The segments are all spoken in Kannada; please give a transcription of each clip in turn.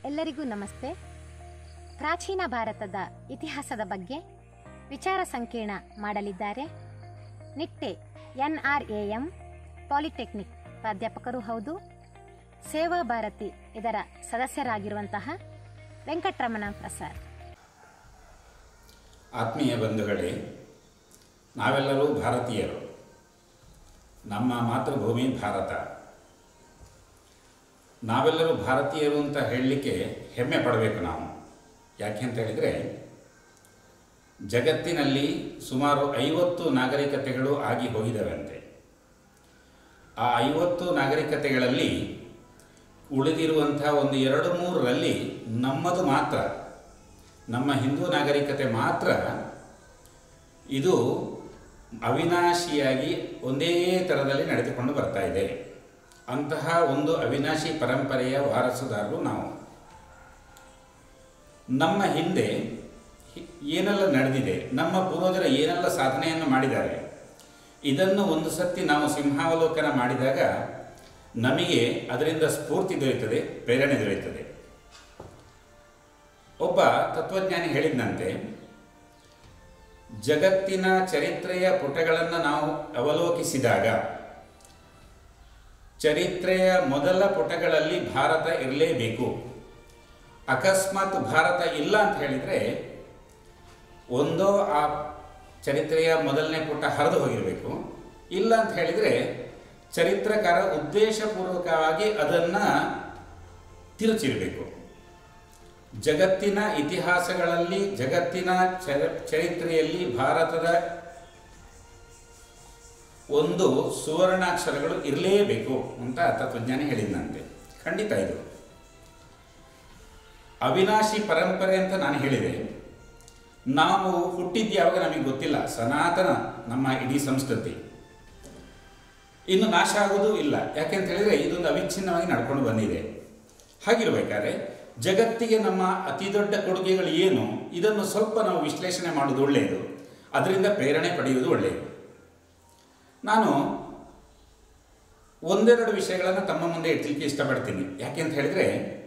ಎಲ್ಲರಿಗೂ ನಮಸ್ತೆ ಪ್ರಾಚೀನ ಭಾರತದ ಇತಿಹಾಸದ ಬಗ್ಗೆ ವಿಚಾರ ಸಂಕಿರಣ ಮಾಡಲಿದ್ದಾರೆ Nitte N R A M polytechnic ಪ್ರಾಧ್ಯಾಪಕರು ಹೌದು ಸೇವಾ ಭಾರತಿ ಇದರ ಸದಸ್ಯರಾಗಿರುವಂತಹ ವೆಂಕಟರಮಣ ಪ್ರಸಾದ್ ಆತ್ಮೀಯ ಬಂಧುಗಳೇ ನಾವೆಲ್ಲರೂ ಭಾರತೀಯರು ನಮ್ಮ ಮಾತೃಭೂಮಿ ಭಾರತ ನಾವೆಲ್ಲರೂ ಭಾರತೀಯರು ಅಂತ ಹೇಳಲಿಕ್ಕೆ ಹೆಮ್ಮೆ ಪಡಬೇಕು ನಾವು ಯಾಕೆ ಅಂತ ಹೇಳಿದರೆ ಜಗತ್ತಿನಲ್ಲಿ ಸುಮಾರು ಐವತ್ತು ನಾಗರಿಕತೆಗಳು ಆಗಿ ಹೋಗಿದವಂತೆ ಆ ಐವತ್ತು ನಾಗರಿಕತೆಗಳಲ್ಲಿ ಉಳಿದಿರುವಂಥ ಒಂದು ಎರಡು ಮೂರರಲ್ಲಿ ನಮ್ಮದು ಮಾತ್ರ ನಮ್ಮ ಹಿಂದೂ ನಾಗರಿಕತೆ ಮಾತ್ರ ಇದು ಅವಿನಾಶಿಯಾಗಿ ಒಂದೇ ಥರದಲ್ಲಿ ನಡೆದುಕೊಂಡು ಬರ್ತಾ ಇದೆ ಅಂತಹ ಒಂದು ಅವಿನಾಶಿ ಪರಂಪರೆಯ ವಾರಸುದಾರರು ನಾವು ನಮ್ಮ ಹಿಂದೆ ಹಿ- ಏನೆಲ್ಲ ನಡೆದಿದೆ ನಮ್ಮ ಪೂರ್ವಜರು ಏನೆಲ್ಲ ಸಾಧನೆಯನ್ನು ಮಾಡಿದ್ದಾರೆ ಇದನ್ನು ಒಂದು ಸತಿ ನಾವು ಸಿಂಹಾವಲೋಕನ ಮಾಡಿದಾಗ ನಮಗೆ ಅದರಿಂದ ಸ್ಫೂರ್ತಿ ದೊರೆಯುತ್ತದೆ ಪ್ರೇರಣೆ ದೊರೆಯುತ್ತದೆ ಒಬ್ಬ ತತ್ವಜ್ಞಾನಿ ಹೇಳಿದಂತೆ ಜಗತ್ತಿನ ಚರಿತ್ರೆಯ ಪುಟಗಳನ್ನು ನಾವು ಅವಲೋಕಿಸಿದಾಗ ಚರಿತ್ರೆಯ ಮೊದಲ ಪುಟಗಳಲ್ಲಿ ಭಾರತ ಇರಲೇಬೇಕು ಅಕಸ್ಮಾತ್ ಭಾರತ ಇಲ್ಲ ಅಂತ ಹೇಳಿದರೆ ಒಂದೋ ಆ ಚರಿತ್ರೆಯ ಮೊದಲನೇ ಪುಟ ಹರಿದು ಹೋಗಿರಬೇಕು ಇಲ್ಲ ಅಂತ ಹೇಳಿದರೆ ಚರಿತ್ರಕಾರ ಉದ್ದೇಶಪೂರ್ವಕವಾಗಿ ಅದನ್ನು ತಿರುಚಿರಬೇಕು ಜಗತ್ತಿನ ಇತಿಹಾಸಗಳಲ್ಲಿ ಜಗತ್ತಿನ ಚರ ಚರಿತ್ರೆಯಲ್ಲಿ ಭಾರತದ ಒಂದು ಸುವರ್ಣಾಕ್ಷರಗಳು ಇರಲೇಬೇಕು ಅಂತ ತತ್ವಜ್ಞಾನಿ ಹೇಳಿದಂತೆ ಖಂಡಿತ ಇದು ಅವಿನಾಶಿ ಪರಂಪರೆ ಅಂತ ನಾನು ಹೇಳಿದೆ ನಾವು ಹುಟ್ಟಿದ್ದು ಯಾವಾಗ ನಮಗೆ ಗೊತ್ತಿಲ್ಲ ಸನಾತನ ನಮ್ಮ ಇಡೀ ಸಂಸ್ಕೃತಿ ಇನ್ನು ನಾಶ ಆಗೋದು ಇಲ್ಲ ಯಾಕೆಂತ ಹೇಳಿದರೆ ಇದೊಂದು ಅವಿಚ್ಛಿನ್ನವಾಗಿ ನಡ್ಕೊಂಡು ಬಂದಿದೆ ಹಾಗಿರ್ಬೇಕಾದ್ರೆ ಜಗತ್ತಿಗೆ ನಮ್ಮ ಅತಿ ದೊಡ್ಡ ಕೊಡುಗೆಗಳು ಏನು ಇದನ್ನು ಸ್ವಲ್ಪ ನಾವು ವಿಶ್ಲೇಷಣೆ ಮಾಡೋದು ಒಳ್ಳೆಯದು ಅದರಿಂದ ಪ್ರೇರಣೆ ಪಡೆಯುವುದು ಒಳ್ಳೆಯದು ನಾನು ಒಂದೆರಡು ವಿಷಯಗಳನ್ನು ತಮ್ಮ ಮುಂದೆ ಇಡ್ಲಿಕ್ಕೆ ಇಷ್ಟಪಡ್ತೀನಿ ಯಾಕೆ ಅಂತ ಹೇಳಿದರೆ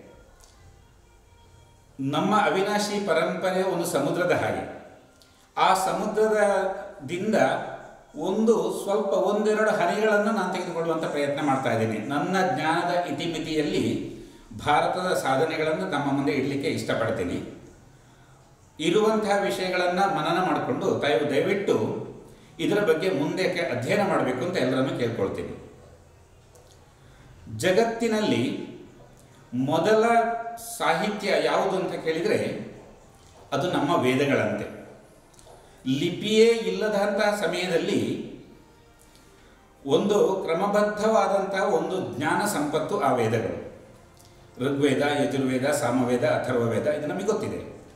ನಮ್ಮ ಅವಿನಾಶಿ ಪರಂಪರೆ ಒಂದು ಸಮುದ್ರದ ಹಾಗೆ ಆ ಸಮುದ್ರದಿಂದ ಒಂದು ಸ್ವಲ್ಪ ಒಂದೆರಡು ಹನಿಗಳನ್ನು ನಾನು ತೆಗೆದುಕೊಳ್ಳುವಂಥ ಪ್ರಯತ್ನ ಮಾಡ್ತಾ ಇದ್ದೀನಿ ನನ್ನ ಜ್ಞಾನದ ಇತಿಮಿತಿಯಲ್ಲಿ ಭಾರತದ ಸಾಧನೆಗಳನ್ನು ತಮ್ಮ ಮುಂದೆ ಇಡಲಿಕ್ಕೆ ಇಷ್ಟಪಡ್ತೀನಿ ಇರುವಂತಹ ವಿಷಯಗಳನ್ನು ಮನನ ಮಾಡಿಕೊಂಡು ತಾವು ದಯವಿಟ್ಟು ಇದರ ಬಗ್ಗೆ ಮುಂದಕ್ಕೆ ಅಧ್ಯಯನ ಮಾಡಬೇಕು ಅಂತ ಎಲ್ಲರನ್ನು ಕೇಳ್ಕೊಳ್ತೀನಿ ಜಗತ್ತಿನಲ್ಲಿ ಮೊದಲ ಸಾಹಿತ್ಯ ಯಾವುದು ಅಂತ ಕೇಳಿದರೆ ಅದು ನಮ್ಮ ವೇದಗಳಂತೆ ಲಿಪಿಯೇ ಇಲ್ಲದಂತಹ ಸಮಯದಲ್ಲಿ ಒಂದು ಕ್ರಮಬದ್ಧವಾದಂತಹ ಒಂದು ಜ್ಞಾನ ಸಂಪತ್ತು ಆ ವೇದಗಳು ಋಗ್ವೇದ ಯಜುರ್ವೇದ ಸಾಮವೇದ ಅಥರ್ವವೇದ ಇದು ನಮಗೆ ಗೊತ್ತಿದೆ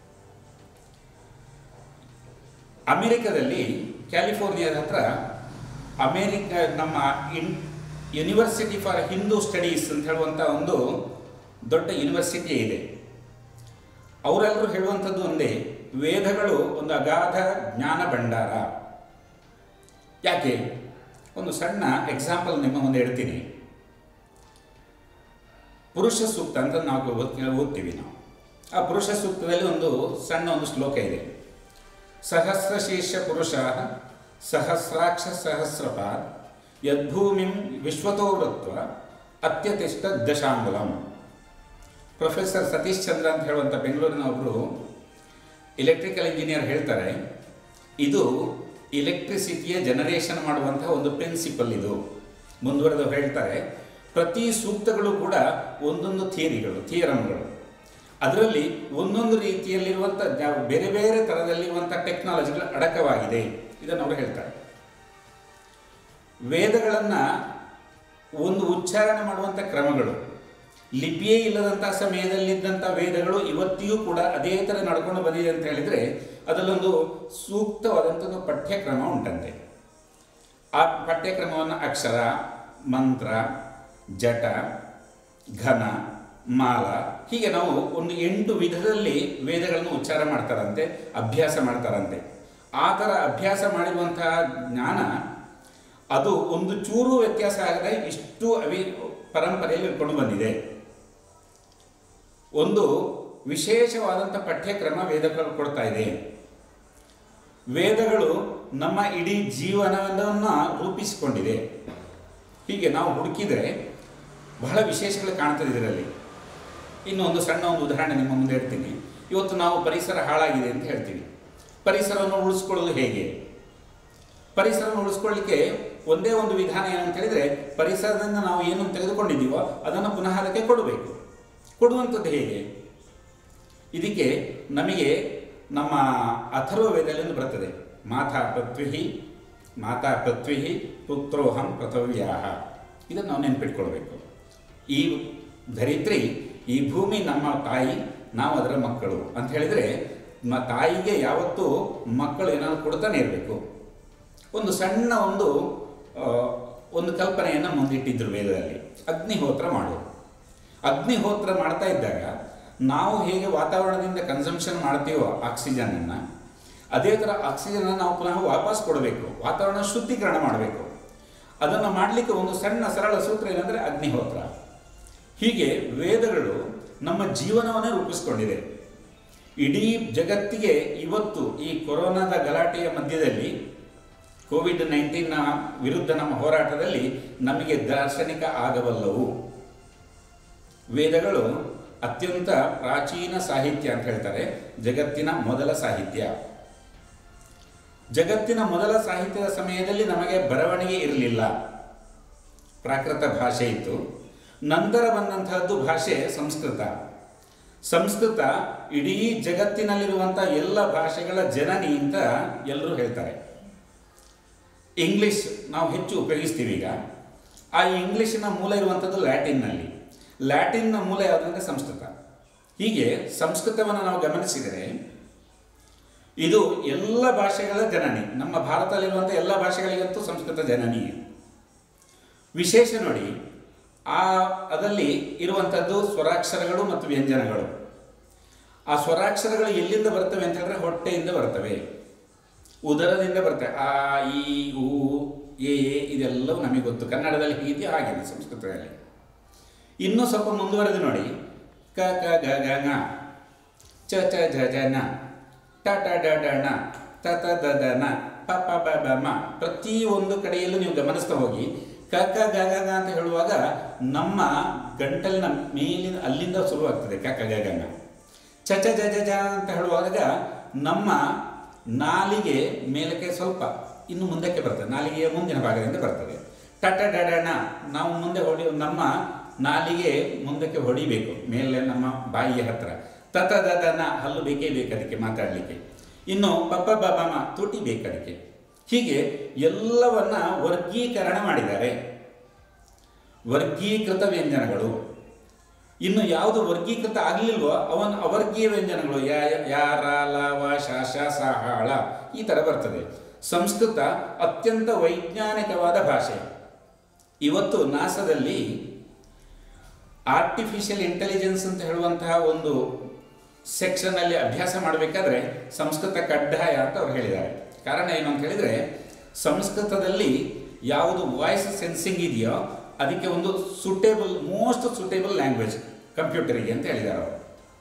ಅಮೆರಿಕದಲ್ಲಿ ಕ್ಯಾಲಿಫೋರ್ನಿಯಾದ ಹತ್ರ ಅಮೇರಿಕ ನಮ್ಮ in university for Hindu studies ಅಂತ ಹೇಳುವಂಥ ಒಂದು ದೊಡ್ಡ ಯೂನಿವರ್ಸಿಟಿ ಇದೆ ಅವರೆಲ್ಲರೂ ಹೇಳುವಂಥದ್ದು ಒಂದೇ ವೇದಗಳು ಒಂದು ಅಗಾಧ ಜ್ಞಾನ ಭಂಡಾರ ಯಾಕೆ ಒಂದು ಸಣ್ಣ ಎಕ್ಸಾಂಪಲ್ ನಿಮ್ಮ ಮುಂದೆ ಹೇಳ್ತೀನಿ ಪುರುಷ ಸೂಕ್ತ ಅಂತ ನಾವು ಓದ್- ಓದ್ತೀವಿ ನಾವು ಆ ಪುರುಷ ಸೂಕ್ತದಲ್ಲಿ ಒಂದು ಸಣ್ಣ ಒಂದು ಶ್ಲೋಕ ಇದೆ ಸಹಸ್ರಶೀರ್ಷ ಪುರುಷ ಸಹಸ್ರಾಕ್ಷ ಸಹಸ್ರಪಾದ್ ಯದ್ಭೂಮಿಂ ವಿಶ್ವತೋ ವೃತ್ವ ಅತ್ಯತಿಷ್ಠ ದಶಾಂಗುಲಂ ಪ್ರೊಫೆಸರ್ ಸತೀಶ್ ಚಂದ್ರ ಅಂತ ಹೇಳುವಂಥ ಬೆಂಗಳೂರಿನ ಒಬ್ಬರು ಎಲೆಕ್ಟ್ರಿಕಲ್ ಇಂಜಿನಿಯರ್ ಹೇಳ್ತಾರೆ ಇದು ಇಲೆಕ್ಟ್ರಿಸಿಟಿಯ ಜನರೇಷನ್ ಮಾಡುವಂತಹ ಒಂದು ಪ್ರಿನ್ಸಿಪಲ್ ಇದು ಮುಂದುವರೆದು ಹೇಳ್ತಾರೆ ಪ್ರತಿ ಸೂಕ್ತಗಳು ಕೂಡ ಒಂದೊಂದು ಥಿಯರಿಗಳು ಥಿಯರಮ್ಗಳು ಅದರಲ್ಲಿ ಒಂದೊಂದು ರೀತಿಯಲ್ಲಿರುವಂಥ ಜ- ಬೇರೆ ಬೇರೆ ಥರದಲ್ಲಿರುವಂಥ ಟೆಕ್ನಾಲಜಿಗಳು ಅಡಕವಾಗಿದೆ ಇದನ್ನು ಅವರು ಹೇಳ್ತಾರೆ ವೇದಗಳನ್ನು ಒಂದು ಉಚ್ಚಾರಣೆ ಮಾಡುವಂಥ ಕ್ರಮಗಳು ಲಿಪಿಯೇ ಇಲ್ಲದಂಥ ಸಮಯದಲ್ಲಿದ್ದಂಥ ವೇದಗಳು ಇವತ್ತಿಗೂ ಕೂಡ ಅದೇ ಥರ ನಡ್ಕೊಂಡು ಬಂದಿದೆ ಅಂತ ಹೇಳಿದರೆ ಅದರಲ್ಲೊಂದು ಸೂಕ್ತವಾದಂಥದ್ದು ಪಠ್ಯಕ್ರಮ ಉಂಟಂತೆ ಆ ಪಠ್ಯಕ್ರಮವನ್ನು ಅಕ್ಷರ ಮಂತ್ರ ಜಟ ಘನ ಮಾಲ ಹೀಗೆ ನಾವು ಒಂದು ಎಂಟು ವಿಧದಲ್ಲಿ ವೇದಗಳನ್ನು ಉಚ್ಚಾರ ಮಾಡ್ತಾರಂತೆ ಅಭ್ಯಾಸ ಮಾಡ್ತಾರಂತೆ ಆ ಥರ ಅಭ್ಯಾಸ ಮಾಡಿರುವಂತಹ ಜ್ಞಾನ ಅದು ಒಂದು ಚೂರು ವ್ಯತ್ಯಾಸ ಆಗದೆ ಇಷ್ಟು ಅವಿ ಪರಂಪರೆಯಲ್ಲಿ ಇಟ್ಕೊಂಡು ಬಂದಿದೆ ಒಂದು ವಿಶೇಷವಾದಂಥ ಪಠ್ಯಕ್ರಮ ವೇದಗಳು ಕೊಡ್ತಾ ಇದೆ ವೇದಗಳು ನಮ್ಮ ಇಡೀ ಜೀವನವನ್ನು ರೂಪಿಸಿಕೊಂಡಿದೆ ಹೀಗೆ ನಾವು ಹುಡುಕಿದರೆ ಬಹಳ ವಿಶೇಷಗಳು ಕಾಣ್ತದೆ ಇದರಲ್ಲಿ ಇನ್ನು ಒಂದು ಸಣ್ಣ ಒಂದು ಉದಾಹರಣೆ ನಿಮ್ಮ ಮುಂದೆ ಇಡ್ತೀನಿ ಇವತ್ತು ನಾವು ಪರಿಸರ ಹಾಳಾಗಿದೆ ಅಂತ ಹೇಳ್ತೀವಿ ಪರಿಸರವನ್ನು ಉಳಿಸ್ಕೊಳ್ಳೋದು ಹೇಗೆ ಪರಿಸರವನ್ನು ಉಳಿಸ್ಕೊಳ್ಳಿಕ್ಕೆ ಒಂದೇ ಒಂದು ವಿಧಾನ ಏನಂತ ಹೇಳಿದರೆ ಪರಿಸರದಿಂದ ನಾವು ಏನು ತೆಗೆದುಕೊಂಡಿದ್ದೀವೋ ಅದನ್ನು ಪುನಃ ಅದಕ್ಕೆ ಕೊಡಬೇಕು ಕೊಡುವಂಥದ್ದು ಹೇಗೆ ಇದಕ್ಕೆ ನಮಗೆ ನಮ್ಮ ಅಥರ್ವ ವೇದದಲ್ಲಿ ಒಂದು ಬರ್ತದೆ ಮಾತಾ ಪೃಥ್ವಿ ಮಾತಾ ಪೃಥ್ವಿ ಪುತ್ರೋಹಂ ಪೃಥವ್ಯಾಹ ಇದನ್ನು ನಾವು ನೆನ್ಪಿಟ್ಕೊಳ್ಬೇಕು ಈ ಧರಿತ್ರಿ ಈ ಭೂಮಿ ನಮ್ಮ ತಾಯಿ ನಾವು ಅದರ ಮಕ್ಕಳು ಅಂತ ಹೇಳಿದರೆ ಮ ತಾಯಿಗೆ ಯಾವತ್ತೂ ಮಕ್ಕಳು ಏನಾದ್ರು ಕೊಡ್ತಾನೆ ಇರಬೇಕು ಒಂದು ಸಣ್ಣ ಒಂದು ಆ, ಒಂದು ಕಲ್ಪನೆಯನ್ನು ಮುಂದಿಟ್ಟಿದ್ರು ವೇದದಲ್ಲಿ ಅಗ್ನಿಹೋತ್ರ ಮಾಡು ಅಗ್ನಿಹೋತ್ರ ಮಾಡ್ತಾ ಇದ್ದಾಗ ನಾವು ಹೇಗೆ ವಾತಾವರಣದಿಂದ ಕನ್ಸಂಪ್ಷನ್ ಮಾಡ್ತೀವೋ ಆಕ್ಸಿಜನನ್ನು ಅದೇ ಥರ ಆಕ್ಸಿಜನ್ ನಾವು ಪುನಃ ವಾಪಸ್ ಕೊಡಬೇಕು ವಾತಾವರಣ ಶುದ್ಧೀಕರಣ ಮಾಡಬೇಕು ಅದನ್ನು ಮಾಡಲಿಕ್ಕೆ ಒಂದು ಸಣ್ಣ ಸರಳ ಸೂತ್ರ ಏನಂದರೆ ಅಗ್ನಿಹೋತ್ರ ಹೀಗೆ ವೇದಗಳು ನಮ್ಮ ಜೀವನವನ್ನೇ ರೂಪಿಸ್ಕೊಂಡಿದೆ ಇಡೀ ಜಗತ್ತಿಗೆ ಇವತ್ತು ಈ ಕೊರೋನಾದ ಗಲಾಟೆಯ ಮಧ್ಯದಲ್ಲಿ ಕೋವಿಡ್ ನೈನ್ಟೀನ್ನ ವಿರುದ್ಧ ನಮ್ಮ ಹೋರಾಟದಲ್ಲಿ ನಮಗೆ ದಾರ್ಶನಿಕ ಆಗಬಲ್ಲವು ವೇದಗಳು ಅತ್ಯಂತ ಪ್ರಾಚೀನ ಸಾಹಿತ್ಯ ಅಂತ ಹೇಳ್ತಾರೆ ಜಗತ್ತಿನ ಮೊದಲ ಸಾಹಿತ್ಯ ಜಗತ್ತಿನ ಮೊದಲ ಸಾಹಿತ್ಯದ ಸಮಯದಲ್ಲಿ ನಮಗೆ ಬರವಣಿಗೆ ಇರಲಿಲ್ಲ ಪ್ರಾಕೃತ ಭಾಷೆ ಇತ್ತು ನಂತರ ಬಂದಂತಹದ್ದು ಭಾಷೆ ಸಂಸ್ಕೃತ ಸಂಸ್ಕೃತ ಇಡೀ ಜಗತ್ತಿನಲ್ಲಿರುವಂಥ ಎಲ್ಲ ಭಾಷೆಗಳ ಜನನಿ ಅಂತ ಎಲ್ಲರೂ ಹೇಳ್ತಾರೆ ಇಂಗ್ಲಿಷ್ ನಾವು ಹೆಚ್ಚು ಉಪಯೋಗಿಸ್ತೀವಿ ಈಗ ಆ ಇಂಗ್ಲಿಷಿನ ಮೂಲ ಇರುವಂಥದ್ದು ಲ್ಯಾಟಿನ್ನಲ್ಲಿ ಲ್ಯಾಟಿನ್ನ ಮೂಲ ಯಾವುದಂದ್ರೆ ಸಂಸ್ಕೃತ ಹೀಗೆ ಸಂಸ್ಕೃತವನ್ನು ನಾವು ಗಮನಿಸಿದರೆ ಇದು ಎಲ್ಲ ಭಾಷೆಗಳ ಜನನಿ ನಮ್ಮ ಭಾರತದಲ್ಲಿರುವಂಥ ಎಲ್ಲ ಭಾಷೆಗಳಿಗಂತೂ ಸಂಸ್ಕೃತ ಜನನಿ ವಿಶೇಷ ನೋಡಿ ಆ ಅದರಲ್ಲಿ ಇರುವಂಥದ್ದು ಸ್ವರಾಕ್ಷರಗಳು ಮತ್ತು ವ್ಯಂಜನಗಳು ಆ ಸ್ವರಾಕ್ಷರಗಳು ಎಲ್ಲಿಂದ ಬರ್ತವೆ ಅಂತ ಹೇಳಿದ್ರೆ ಹೊಟ್ಟೆಯಿಂದ ಬರ್ತವೆ ಉದರದಿಂದ ಬರ್ತವೆ ಆ ಈ ಉ ಎ ಎ ಇದೆಲ್ಲವೂ ನಮಗೆ ಗೊತ್ತು ಕನ್ನಡದಲ್ಲಿ ಹೀಗೆ ಹಾಗಿದೆ ಸಂಸ್ಕೃತದಲ್ಲಿ ಇನ್ನೂ ಸ್ವಲ್ಪ ಮುಂದುವರೆದು ನೋಡಿ ಕ ಕ ಗ ಗ ङ ಚ ಚ ಜ ಜ ನ ಟ ಟ ಡ ಡ ಣ ತ ತ ದ ದ ನ ಪ ಪ ಬ ಬ ಮ ಪ್ರತಿಯೊಂದು ಕಡೆಯಲ್ಲೂ ನೀವು ಗಮನಿಸ್ತಾ ಹೋಗಿ ಕ ಕ ಗ ಗ ಗ ಅಂತ ಹೇಳುವಾಗ ನಮ್ಮ ಗಂಟಲಿನ ಮೇಲಿನ ಅಲ್ಲಿಂದ ಶುರುವಾಗ್ತದೆ ಕ ಕ ಗ ಗ ङ ಚ ಚ ಜ ಜ ಜ ಅಂತ ಹೇಳುವಾಗ ನಮ್ಮ ನಾಲಿಗೆ ಮೇಲಕ್ಕೆ ಸ್ವಲ್ಪ ಇನ್ನು ಮುಂದಕ್ಕೆ ಬರ್ತದೆ ನಾಲಿಗೆಯ ಮುಂದಿನ ಭಾಗದಿಂದ ಬರ್ತದೆ ಟಟ ಡಡಣ ನಾವು ಮುಂದೆ ಹೊಡಿ ನಮ್ಮ ನಾಲಿಗೆ ಮುಂದಕ್ಕೆ ಹೊಡಿಬೇಕು ಮೇಲೆ ನಮ್ಮ ಬಾಯಿಯ ಹತ್ರ ತತ ದದನ ಹಲ್ಲು ಬೇಕೇ ಬೇಕು ಅದಕ್ಕೆ ಮಾತಾಡಲಿಕ್ಕೆ ಇನ್ನು ಪಪ್ಪ ಬಬಮ ತುಟಿ ಬೇಕು ಅದಕ್ಕೆ ಹೀಗೆ ಎಲ್ಲವನ್ನ ವರ್ಗೀಕರಣ ಮಾಡಿದ್ದಾರೆ ವರ್ಗೀಕೃತ ವ್ಯಂಜನಗಳು ಇನ್ನು ಯಾವುದು ವರ್ಗೀಕೃತ ಆಗಲಿಲ್ವೋ ಅವನ ಅವರ್ಗೀಯ ವ್ಯಂಜನಗಳು ಯಾ ಯಾರ ಲಾವ ಶಾಶ ಸಹಾಳ ಈ ಥರ ಬರ್ತದೆ ಸಂಸ್ಕೃತ ಅತ್ಯಂತ ವೈಜ್ಞಾನಿಕವಾದ ಭಾಷೆ ಇವತ್ತು ನಾಸದಲ್ಲಿ ಆರ್ಟಿಫಿಷಿಯಲ್ ಇಂಟೆಲಿಜೆನ್ಸ್ ಅಂತ ಹೇಳುವಂತಹ ಒಂದು ಸೆಕ್ಷನಲ್ಲಿ ಅಭ್ಯಾಸ ಮಾಡಬೇಕಾದ್ರೆ ಸಂಸ್ಕೃತ ಕಡ್ಡಾಯ ಅಂತ ಅವ್ರು ಹೇಳಿದ್ದಾರೆ ಕಾರಣ ಏನು ಅಂತ ಹೇಳಿದರೆ ಸಂಸ್ಕೃತದಲ್ಲಿ ಯಾವುದು ವಾಯ್ಸ್ ಸೆನ್ಸಿಂಗ್ ಇದೆಯೋ ಅದಕ್ಕೆ ಒಂದು ಸುಟೇಬಲ್ ಮೋಸ್ಟ್ ಸುಟೇಬಲ್ ಲ್ಯಾಂಗ್ವೇಜ್ ಕಂಪ್ಯೂಟರಿಗೆ ಅಂತ ಹೇಳಿದ್ದಾರೆ ಅವರು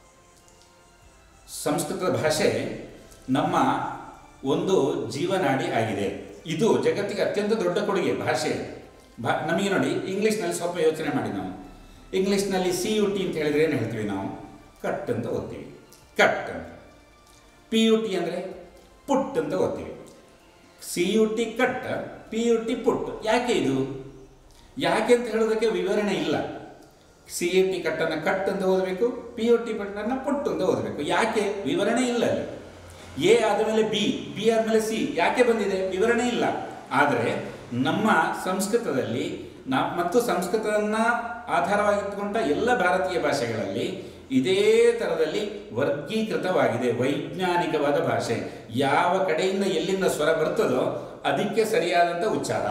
ಸಂಸ್ಕೃತ ಭಾಷೆ ನಮ್ಮ ಒಂದು ಜೀವನಾಡಿ ಆಗಿದೆ ಇದು ಜಗತ್ತಿಗೆ ಅತ್ಯಂತ ದೊಡ್ಡ ಕೊಡುಗೆ ಭಾಷೆ ಭಾ ನಮಗೆ ನೋಡಿ ಇಂಗ್ಲೀಷ್ನಲ್ಲಿ ಸ್ವಲ್ಪ ಯೋಚನೆ ಮಾಡಿ ನಾವು ಇಂಗ್ಲೀಷ್ನಲ್ಲಿ ಸಿ ಯು ಟಿ ಅಂತ ಹೇಳಿದ್ರೆ ಏನು ಹೇಳ್ತೀವಿ ನಾವು ಕಟ್ ಅಂತ ಓದ್ತೀವಿ ಕಟ್ ಅಂತ ಪಿ ಯು ಟಿ ಅಂದರೆ ಪುಟ್ ಅಂತ ಓದ್ತೀವಿ C U T cut P U T put ಯಾಕೆ ಇದು ಯಾಕೆ ಅಂತ ಹೇಳೋದಕ್ಕೆ ವಿವರಣೆ ಇಲ್ಲ ಸಿ ಎ ಟಿ ಕಟ್ಟನ್ನು ಕಟ್ ಅಂತ ಓದಬೇಕು ಪಿ ಯು ಟಿ ಪಟ್ಟನ್ನು ಪುಟ್ ಅಂತ ಓದಬೇಕು ಯಾಕೆ ವಿವರಣೆ ಇಲ್ಲ ಅಲ್ಲಿ ಎ ಆದಮೇಲೆ ಬಿ ಬಿ ಆದಮೇಲೆ ಸಿ ಯಾಕೆ ಬಂದಿದೆ ವಿವರಣೆ ಇಲ್ಲ ಆದರೆ ನಮ್ಮ ಸಂಸ್ಕೃತದಲ್ಲಿ ನಾ ಮತ್ತು ಸಂಸ್ಕೃತವನ್ನು ಆಧಾರವಾಗಿಟ್ಟುಕೊಂಡ ಎಲ್ಲ ಭಾರತೀಯ ಭಾಷೆಗಳಲ್ಲಿ ಇದೇ ಥರದಲ್ಲಿ ವರ್ಗೀಕೃತವಾಗಿದೆ ವೈಜ್ಞಾನಿಕವಾದ ಭಾಷೆ ಯಾವ ಕಡೆಯಿಂದ ಎಲ್ಲಿಂದ ಸ್ವರ ಬರ್ತದೋ ಅದಕ್ಕೆ ಸರಿಯಾದಂಥ ಉಚ್ಚಾರ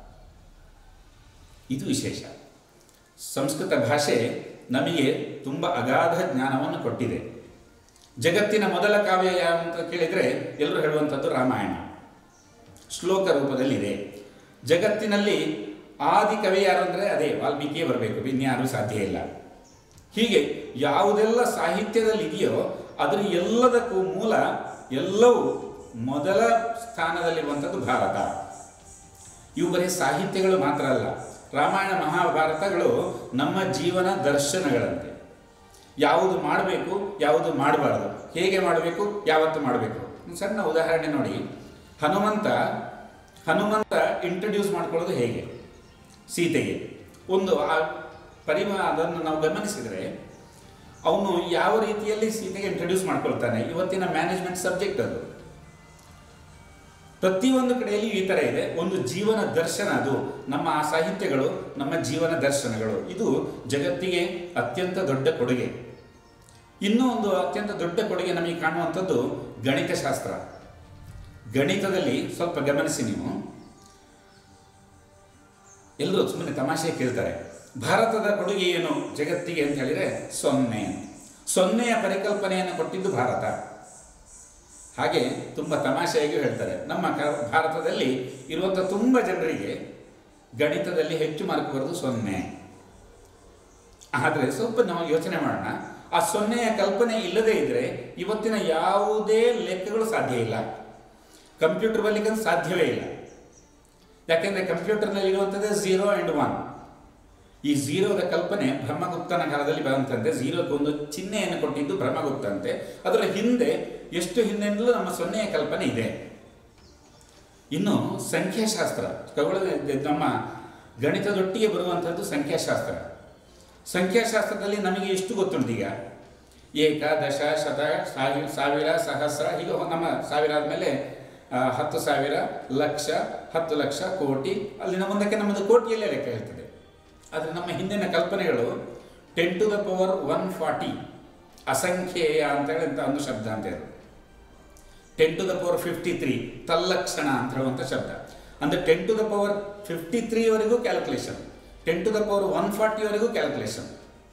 ಇದು ವಿಶೇಷ ಸಂಸ್ಕೃತ ಭಾಷೆ ನಮಗೆ ತುಂಬ ಅಗಾಧ ಜ್ಞಾನವನ್ನು ಕೊಟ್ಟಿದೆ ಜಗತ್ತಿನ ಮೊದಲ ಕಾವ್ಯ ಯಾವ ಅಂತ ಕೇಳಿದರೆ ಎಲ್ಲರೂ ಹೇಳುವಂಥದ್ದು ರಾಮಾಯಣ ಶ್ಲೋಕ ರೂಪದಲ್ಲಿದೆ ಜಗತ್ತಿನಲ್ಲಿ ಆದಿ ಕವಿ ಯಾರು ಅಂದರೆ ಅದೇ ವಾಲ್ಮೀಕಿಯೇ ಬರಬೇಕು ಇನ್ಯಾರೂ ಸಾಧ್ಯ ಇಲ್ಲ ಹೀಗೆ ಯಾವುದೆಲ್ಲ ಸಾಹಿತ್ಯದಲ್ಲಿ ಇದೆಯೋ ಅದರ ಎಲ್ಲದಕ್ಕೂ ಮೂಲ ಎಲ್ಲವೂ ಮೊದಲ ಸ್ಥಾನದಲ್ಲಿರುವಂಥದ್ದು ಭಾರತ ಇವು ಬರೀ ಸಾಹಿತ್ಯಗಳು ಮಾತ್ರ ಅಲ್ಲ ರಾಮಾಯಣ ಮಹಾಭಾರತಗಳು ನಮ್ಮ ಜೀವನ ದರ್ಶನಗಳಂತೆ ಯಾವುದು ಮಾಡಬೇಕು ಯಾವುದು ಮಾಡಬಾರ್ದು ಹೇಗೆ ಮಾಡಬೇಕು ಯಾವತ್ತು ಮಾಡಬೇಕು ಒಂದು ಸಣ್ಣ ಉದಾಹರಣೆ ನೋಡಿ ಹನುಮಂತ ಹನುಮಂತ ಇಂಟ್ರಡ್ಯೂಸ್ ಮಾಡ್ಕೊಳ್ಳೋದು ಹೇಗೆ ಸೀತೆಗೆ ಒಂದು ಆ ಪರಿಮ ಅದನ್ನು ನಾವು ಗಮನಿಸಿದರೆ ಅವನು ಯಾವ ರೀತಿಯಲ್ಲಿ ಸೀತೆಗೆ ಇಂಟ್ರಡ್ಯೂಸ್ ಮಾಡ್ಕೊಳ್ತಾನೆ ಇವತ್ತಿನ ಮ್ಯಾನೇಜ್ಮೆಂಟ್ ಸಬ್ಜೆಕ್ಟ್ ಅದು ಪ್ರತಿಯೊಂದು ಕಡೆಯಲ್ಲಿ ಈ ಥರ ಇದೆ ಒಂದು ಜೀವನ ದರ್ಶನ ಅದು ನಮ್ಮ ಆ ಸಾಹಿತ್ಯಗಳು ನಮ್ಮ ಜೀವನ ದರ್ಶನಗಳು ಇದು ಜಗತ್ತಿಗೆ ಅತ್ಯಂತ ದೊಡ್ಡ ಕೊಡುಗೆ ಇನ್ನೂ ಒಂದು ಅತ್ಯಂತ ದೊಡ್ಡ ಕೊಡುಗೆ ನಮಗೆ ಕಾಣುವಂಥದ್ದು ಗಣಿತಶಾಸ್ತ್ರ ಗಣಿತದಲ್ಲಿ ಸ್ವಲ್ಪ ಗಮನಿಸಿ ನೀವು ಎಲ್ಲರೂ ಸುಮ್ಮನೆ ತಮಾಷೆ ಕೇಳ್ತಾರೆ ಭಾರತದ ಕೊಡುಗೆ ಏನು ಜಗತ್ತಿಗೆ ಅಂತ ಹೇಳಿದರೆ ಸೊನ್ನೆ ಸೊನ್ನೆಯ ಪರಿಕಲ್ಪನೆಯನ್ನು ಕೊಟ್ಟಿದ್ದು ಭಾರತ ಹಾಗೆ ತುಂಬ ತಮಾಷೆಯಾಗಿ ಹೇಳ್ತಾರೆ ನಮ್ಮ ಕ ಭಾರತದಲ್ಲಿ ಇರುವಂಥ ತುಂಬ ಜನರಿಗೆ ಗಣಿತದಲ್ಲಿ ಹೆಚ್ಚು ಮಾರ್ಕ್ ಬರೋದು ಸೊನ್ನೆ ಆದರೆ ಸ್ವಲ್ಪ ನಾವು ಯೋಚನೆ ಮಾಡೋಣ ಆ ಸೊನ್ನೆಯ ಕಲ್ಪನೆ ಇಲ್ಲದೇ ಇದ್ದರೆ ಇವತ್ತಿನ ಯಾವುದೇ ಲೆಕ್ಕಗಳು ಸಾಧ್ಯ ಇಲ್ಲ ಕಂಪ್ಯೂಟರ್ ಬರಲಿಕ್ಕೆ ಸಾಧ್ಯವೇ ಇಲ್ಲ ಯಾಕೆಂದರೆ ಕಂಪ್ಯೂಟರ್ನಲ್ಲಿ ಇರುವಂಥದ್ದೇ ಝೀರೋ ಆ್ಯಂಡ್ ಒನ್ ಈ ಝೀರೋದ ಕಲ್ಪನೆ ಬ್ರಹ್ಮಗುಪ್ತನ ಕಾಲದಲ್ಲಿ ಬಂದಂತೆ ಝೀರೋಕ್ಕೆ ಒಂದು ಚಿಹ್ನೆಯನ್ನು ಕೊಟ್ಟಿದ್ದು ಬ್ರಹ್ಮಗುಪ್ತ ಅಂತೆ ಅದರ ಹಿಂದೆ ಎಷ್ಟು ಹಿಂದೆಂದಲೂ ನಮ್ಮ ಸೊನ್ನೆಯ ಕಲ್ಪನೆ ಇದೆ ಇನ್ನು ಸಂಖ್ಯಾಶಾಸ್ತ್ರ ಖಗೋಳ ನಮ್ಮ ಗಣಿತದೊಟ್ಟಿಗೆ ಬರುವಂಥದ್ದು ಸಂಖ್ಯಾಶಾಸ್ತ್ರ ಸಂಖ್ಯಾಶಾಸ್ತ್ರದಲ್ಲಿ ನಮಗೆ ಎಷ್ಟು ಗೊತ್ತುಂಟೀಗ ಏಕ ದಶ ಶತ ಸಾವಿರ ಸಾವಿರ ಸಹಸ್ರ ಹೀಗೆ ನಮ್ಮ ಸಾವಿರ ಆದಮೇಲೆ ಹತ್ತು ಸಾವಿರ ಲಕ್ಷ ಹತ್ತು ಲಕ್ಷ ಕೋಟಿ ಅಲ್ಲಿನ ಮುಂದಕ್ಕೆ ನಮ್ಮದು ಕೋಟಿಯಲ್ಲೇ ಲೆಕ್ಕ ಇರ್ತದೆ ಆದರೆ ನಮ್ಮ ಹಿಂದಿನ ಕಲ್ಪನೆಗಳು ten to the power one forty ಅಸಂಖ್ಯೇಯ ಅಂತ ಹೇಳಿ ಒಂದು ಶಬ್ದ ಅಂತ ಇದು ten to the power fifty three ತಲ್ಲಕ್ಷಣ ಅಂತ ಹೇಳುವಂಥ ಶಬ್ದ ಅಂದರೆ ten to the power fifty ತ್ರೀವರೆಗೂ calculation ten to the power one ಫಾರ್ಟಿವರೆಗೂ ಕ್ಯಾಲ್ಕುಲೇಷನ್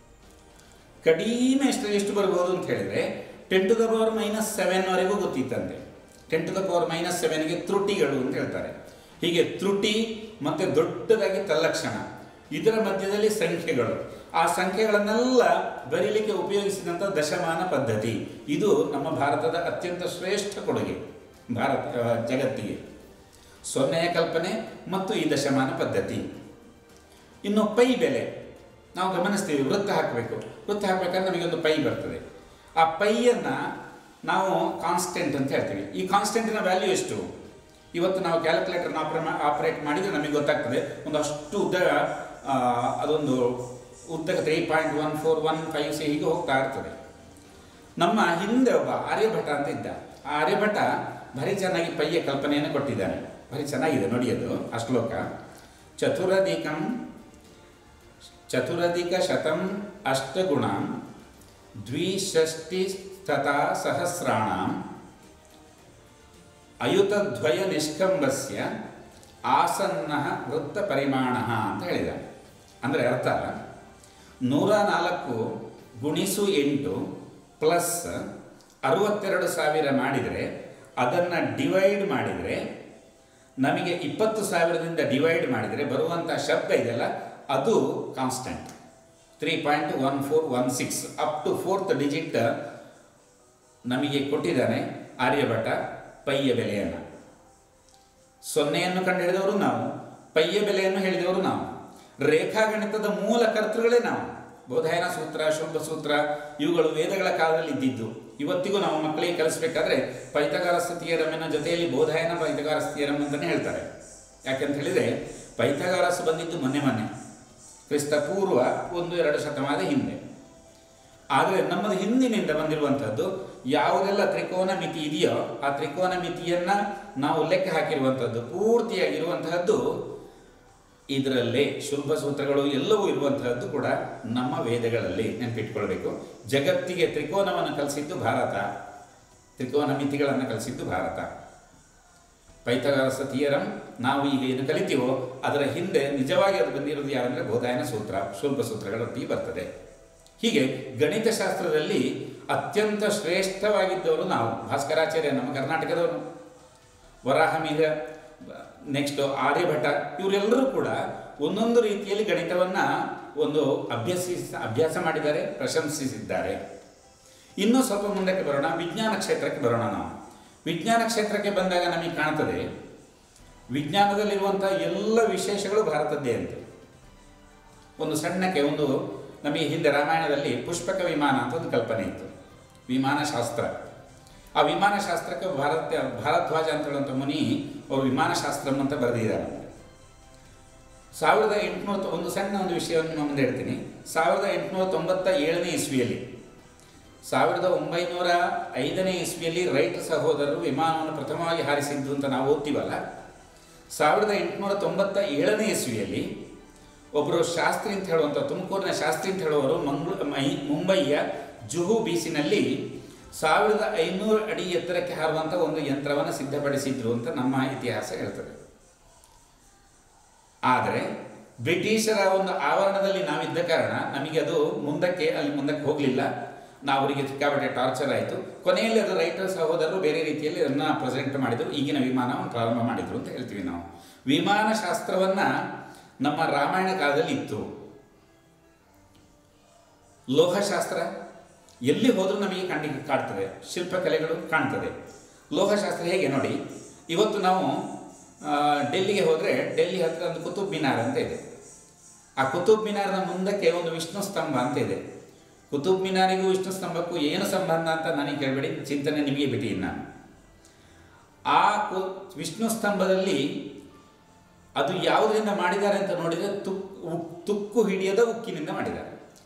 ಕಡಿಮೆ ಎಷ್ಟು ಎಷ್ಟು ಬರ್ಬೋದು ಅಂತ ಹೇಳಿದರೆ ten to the power minus ಸೆವೆನ್ವರೆಗೂ ಗೊತ್ತಿತ್ತಂತೆ ten to the power minus ಸೆವೆನ್ಗೆ ತ್ರುಟಿಗಳು ಅಂತ ಹೇಳ್ತಾರೆ ಹೀಗೆ ತ್ರುಟಿ ಮತ್ತು ದೊಡ್ಡದಾಗಿ ತಲ್ಲಕ್ಷಣ ಇದರ ಮಧ್ಯದಲ್ಲಿ ಸಂಖ್ಯೆಗಳು ಆ ಸಂಖ್ಯೆಗಳನ್ನೆಲ್ಲ ಬರೀಲಿಕ್ಕೆ ಉಪಯೋಗಿಸಿದಂಥ ದಶಮಾನ ಪದ್ಧತಿ ಇದು ನಮ್ಮ ಭಾರತದ ಅತ್ಯಂತ ಶ್ರೇಷ್ಠ ಕೊಡುಗೆ ಭಾರತ ಆ, ಜಗತ್ತಿಗೆ ಸೊನ್ನೆಯ ಕಲ್ಪನೆ ಮತ್ತು ಈ ದಶಮಾನ ಪದ್ಧತಿ ಇನ್ನು ಪೈ ಬೆಲೆ ನಾವು ಗಮನಿಸ್ತೀವಿ ವೃತ್ತ ಹಾಕಬೇಕು ವೃತ್ತ ಹಾಕಬೇಕಾದ್ರೆ ನಮಗೊಂದು ಪೈ ಬರ್ತದೆ ಆ ಪೈಯನ್ನು ನಾವು ಕಾನ್ಸ್ಟೆಂಟ್ ಅಂತ ಹೇಳ್ತೀವಿ ಈ ಕಾನ್ಸ್ಟೆಂಟಿನ ವ್ಯಾಲ್ಯೂ ಎಷ್ಟು ಇವತ್ತು ನಾವು ಕ್ಯಾಲ್ಕುಲೇಟರ್ನ ಆಪ್ರ ಆಪರೇಟ್ ಮಾಡಿದರೆ ನಮಗೆ ಗೊತ್ತಾಗ್ತದೆ ಒಂದು ಅಷ್ಟು ಉದ್ದ ಆ, ಅದೊಂದು ಉದ್ದಕ್ಕೆ three point one four one five ಸಿ ಹೀಗೆ ಹೋಗ್ತಾ ಇರ್ತದೆ ನಮ್ಮ ಹಿಂದೆ ಒಬ್ಬ ಆರ್ಯಭಟ ಅಂತ ಇದ್ದ ಆ ಆರ್ಯಭಟ ಭಾರಿ ಚೆನ್ನಾಗಿ ಪೈಯ ಕಲ್ಪನೆಯನ್ನು ಕೊಟ್ಟಿದ್ದಾನೆ ಭಾರಿ ಚೆನ್ನಾಗಿದೆ ನೋಡಿ ಅದು ಆ ಶ್ಲೋಕ ಚತುರಧಿಕಂ ಚತುರಧಿಕ ಶತಂ ಅಷ್ಟಗುಣಾಂ ದ್ವಿಷಷ್ಟಿ ತಥಾ ಸಹಸ್ರಾಣಾಂ ಅಯುತದ್ವಯ ನಿಷ್ಕಂಬಸ್ಯ ಆಸನ್ನ ವೃತ್ತ ಪರಿಮಾಣ ಅಂತ ಹೇಳಿದ ಅಂದರೆ ಅರ್ಥ ನೂರ ನಾಲ್ಕು ಗುಣಿಸು ಎಂಟು ಪ್ಲಸ್ ಅರುವತ್ತೆರಡು ಸಾವಿರ ಮಾಡಿದರೆ ಅದನ್ನು ಡಿವೈಡ್ ಮಾಡಿದರೆ ನಮಗೆ ಇಪ್ಪತ್ತು ಸಾವಿರದಿಂದ ಡಿವೈಡ್ ಮಾಡಿದರೆ ಬರುವಂಥ ಶಬ್ದ ಇದೆಯಲ್ಲ ಅದು constant three point one four one six up to fourth digit ನಮಗೆ ಕೊಟ್ಟಿದ್ದಾನೆ ಆರ್ಯಭಟ ಪೈಯ ಬೆಲೆಯನ್ನು ಸೊನ್ನೆಯನ್ನು ಕಂಡು ಹಿಡಿದವರು ನಾವು ಪೈಯ ಬೆಲೆಯನ್ನು ಹೇಳಿದವರು ನಾವು ರೇಖಾಗಣಿತದ ಮೂಲ ಕರ್ತೃಗಳೇ ನಾವು ಬೋಧಾಯನ ಸೂತ್ರ ಶುಲ್ಭ ಸೂತ್ರ ಇವುಗಳು ವೇದಗಳ ಕಾಲದಲ್ಲಿ ಇದ್ದಿದ್ದು ಇವತ್ತಿಗೂ ನಾವು ಮಕ್ಕಳಿಗೆ ಕಲಿಸ್ಬೇಕಾದ್ರೆ ಪೈತಗಾರಸ್ಥ ಥಿಯರಮ್ಮಿನ ಜೊತೆಯಲ್ಲಿ ಬೋಧಾಯನ ಪೈತಗಾರಸ್ ಥಿಯರಮ್ ಅಂತಲೇ ಹೇಳ್ತಾರೆ ಯಾಕೆಂತ ಹೇಳಿದರೆ ಪೈತಗಾರಸ್ ಬಂದಿದ್ದು ಮೊನ್ನೆ ಮೊನ್ನೆ ಕ್ರಿಸ್ತ ಪೂರ್ವ ಒಂದು ಎರಡು ಶತಮಾನದ ಹಿಂದೆ ಆದರೆ ನಮ್ಮದು ಹಿಂದಿನಿಂದ ಬಂದಿರುವಂಥದ್ದು ಯಾವುದೆಲ್ಲ ತ್ರಿಕೋನ ಮಿತಿ ಇದೆಯೋ ಆ ತ್ರಿಕೋನ ಮಿತಿಯನ್ನು ನಾವು ಲೆಕ್ಕ ಹಾಕಿರುವಂಥದ್ದು ಪೂರ್ತಿಯಾಗಿರುವಂತಹದ್ದು ಇದರಲ್ಲೇ ಶುಲ್ಭ ಸೂತ್ರಗಳು ಎಲ್ಲವೂ ಇರುವಂತಹದ್ದು ಕೂಡ ನಮ್ಮ ವೇದಗಳಲ್ಲಿ ನೆನಪಿಟ್ಕೊಳ್ಬೇಕು ಜಗತ್ತಿಗೆ ತ್ರಿಕೋನವನ್ನು ಕಲಿಸಿದ್ದು ಭಾರತ ತ್ರಿಕೋನ ಮಿತಿಗಳನ್ನು ಕಲಿಸಿದ್ದು ಭಾರತ ಪೈಥಾಗರಸ ಥಿಯರಂ ನಾವು ಈಗ ಏನು ಕಲಿತೀವೋ ಅದರ ಹಿಂದೆ ನಿಜವಾಗಿ ಅದು ಬಂದಿರೋದು ಯಾರಂದರೆ ಬೋಧಾಯನ ಸೂತ್ರ ಶುಲ್ಭ ಸೂತ್ರಗಳೊಟ್ಟಿಗೆ ಬರ್ತದೆ ಹೀಗೆ ಗಣಿತಶಾಸ್ತ್ರದಲ್ಲಿ ಅತ್ಯಂತ ಶ್ರೇಷ್ಠವಾಗಿದ್ದವರು ನಾವು ಭಾಸ್ಕರಾಚಾರ್ಯ ನಮ್ಮ ಕರ್ನಾಟಕದವರು ವರಾಹಮಿಹಿರ ನೆಕ್ಸ್ಟ್ ಆರ್ಯಭಟ ಇವರೆಲ್ಲರೂ ಕೂಡ ಒಂದೊಂದು ರೀತಿಯಲ್ಲಿ ಗಣಿತವನ್ನು ಒಂದು ಅಭ್ಯಸಿಸ ಅಭ್ಯಾಸ ಮಾಡಿದ್ದಾರೆ ಪ್ರಶಂಸಿಸಿದ್ದಾರೆ ಇನ್ನೂ ಸ್ವಲ್ಪ ಮುಂದಕ್ಕೆ ಬರೋಣ ವಿಜ್ಞಾನ ಕ್ಷೇತ್ರಕ್ಕೆ ಬರೋಣ ನಾವು ವಿಜ್ಞಾನ ಕ್ಷೇತ್ರಕ್ಕೆ ಬಂದಾಗ ನಮಗೆ ಕಾಣ್ತದೆ ವಿಜ್ಞಾನದಲ್ಲಿರುವಂಥ ಎಲ್ಲ ವಿಶೇಷಗಳು ಭಾರತದ್ದೇ ಅಂತ ಒಂದು ಸಣ್ಣಕ್ಕೆ ಒಂದು ನಮಗೆ ಹಿಂದೆ ರಾಮಾಯಣದಲ್ಲಿ ಪುಷ್ಪಕ ವಿಮಾನ ಅಂತ ಒಂದು ಕಲ್ಪನೆ ಇತ್ತು ವಿಮಾನಶಾಸ್ತ್ರ ಆ ವಿಮಾನಶಾಸ್ತ್ರಕ್ಕೆ ಭಾರತ ಭಾರದ್ವಾಜ ಅಂತ ಹೇಳುವಂಥ ಮುನಿ ಅವರು ವಿಮಾನಶಾಸ್ತ್ರಂ ಅಂತ ಬರೆದಿದ್ದಾರೆ ಸಾವಿರದ ಎಂಟುನೂರ ಒಂದು ಸಣ್ಣ ಒಂದು ವಿಷಯವನ್ನು ನಾನು ಮುಂದೆ ಹೇಳ್ತೀನಿ ಸಾವಿರದ ಎಂಟುನೂರ ತೊಂಬತ್ತ ಏಳನೇ ಇಸ್ವಿಯಲ್ಲಿ ಸಾವಿರದ ಒಂಬೈನೂರ ಐದನೇ ಇಸ್ವಿಯಲ್ಲಿ ರೈಟ್ ಸಹೋದರರು ವಿಮಾನವನ್ನು ಪ್ರಥಮವಾಗಿ ಹಾರಿಸಿದ್ದು ಅಂತ ನಾವು ಓದ್ತೀವಲ್ಲ ಸಾವಿರದ ಎಂಟುನೂರ ತೊಂಬತ್ತ ಏಳನೇ ಇಸ್ವಿಯಲ್ಲಿ ಒಬ್ಬರು ಶಾಸ್ತ್ರಿ ಅಂತ ಹೇಳುವಂಥ ತುಮಕೂರಿನ ಶಾಸ್ತ್ರಿ ಅಂತ ಹೇಳುವವರು ಮಂಗ್ಳೂ ಮೈ ಮುಂಬಯಿಯ ಜುಹು ಬೀಸಿನಲ್ಲಿ ಸಾವಿರದ ಐನೂರು ಅಡಿ ಎತ್ತರಕ್ಕೆ ಹಾರುವಂಥ ಒಂದು ಯಂತ್ರವನ್ನು ಸಿದ್ಧಪಡಿಸಿದ್ರು ಅಂತ ನಮ್ಮ ಇತಿಹಾಸ ಹೇಳ್ತದೆ ಆದರೆ ಬ್ರಿಟಿಷರ ಒಂದು ಆವರಣದಲ್ಲಿ ನಾವಿದ್ದ ಕಾರಣ ನಮಗೆ ಅದು ಮುಂದಕ್ಕೆ ಅಲ್ಲಿ ಮುಂದಕ್ಕೆ ಹೋಗಲಿಲ್ಲ ನಾವು ಅವರಿಗೆ ಸಿಕ್ಕಾಪಟ್ಟೆ ಟಾರ್ಚರ್ ಆಯಿತು ಕೊನೆಯಲ್ಲಿ ಅದು ರೈಟರ್ ಸಹೋದರರು ಬೇರೆ ರೀತಿಯಲ್ಲಿ ಅದನ್ನು ಪ್ರೆಸೆಂಟ್ ಮಾಡಿದರು ಈಗಿನ ವಿಮಾನವನ್ನು ಪ್ರಾರಂಭ ಮಾಡಿದರು ಅಂತ ಹೇಳ್ತೀವಿ ನಾವು ವಿಮಾನಶಾಸ್ತ್ರವನ್ನು ನಮ್ಮ ರಾಮಾಯಣ ಕಾಲದಲ್ಲಿ ಇತ್ತು ಲೋಹಶಾಸ್ತ್ರ ಎಲ್ಲಿ ಹೋದರೂ ನಮಗೆ ಕಂಡಿ ಕಾಡ್ತದೆ ಶಿಲ್ಪಕಲೆಗಳು ಕಾಣ್ತದೆ ಲೋಹಶಾಸ್ತ್ರ ಹೇಗೆ ನೋಡಿ ಇವತ್ತು ನಾವು ಆ, ಡೆಲ್ಲಿಗೆ ಹೋದರೆ ಡೆಲ್ಲಿ ಹತ್ತಿರ ಒಂದು ಕುತುಬ್ ಮಿನಾರ್ ಅಂತ ಇದೆ ಆ ಕುತುಬ್ ಮಿನಾರ್ನ ಮುಂದಕ್ಕೆ ಒಂದು ವಿಷ್ಣು ಸ್ತಂಭ ಅಂತ ಇದೆ ಕುತುಬ್ ಮಿನಾರಿಗೂ ವಿಷ್ಣು ಸ್ತಂಭಕ್ಕೂ ಏನು ಸಂಬಂಧ ಅಂತ ನನಗೆ ಕೇಳಬೇಡಿ ಚಿಂತನೆ ನಿಮಗೆ ಬಿಟ್ಟಿದ್ದೀನಿ ನಾನು ಆ ಕು ವಿಷ್ಣು ಸ್ತಂಭದಲ್ಲಿ ಅದು ಯಾವುದರಿಂದ ಮಾಡಿದ್ದಾರೆ ಅಂತ ನೋಡಿದರೆ ತುಕ್ ಉಕ್- ತುಕ್ಕು ಹಿಡಿಯದ ಉಕ್ಕಿನಿಂದ ಮಾಡಿದ್ದಾರೆ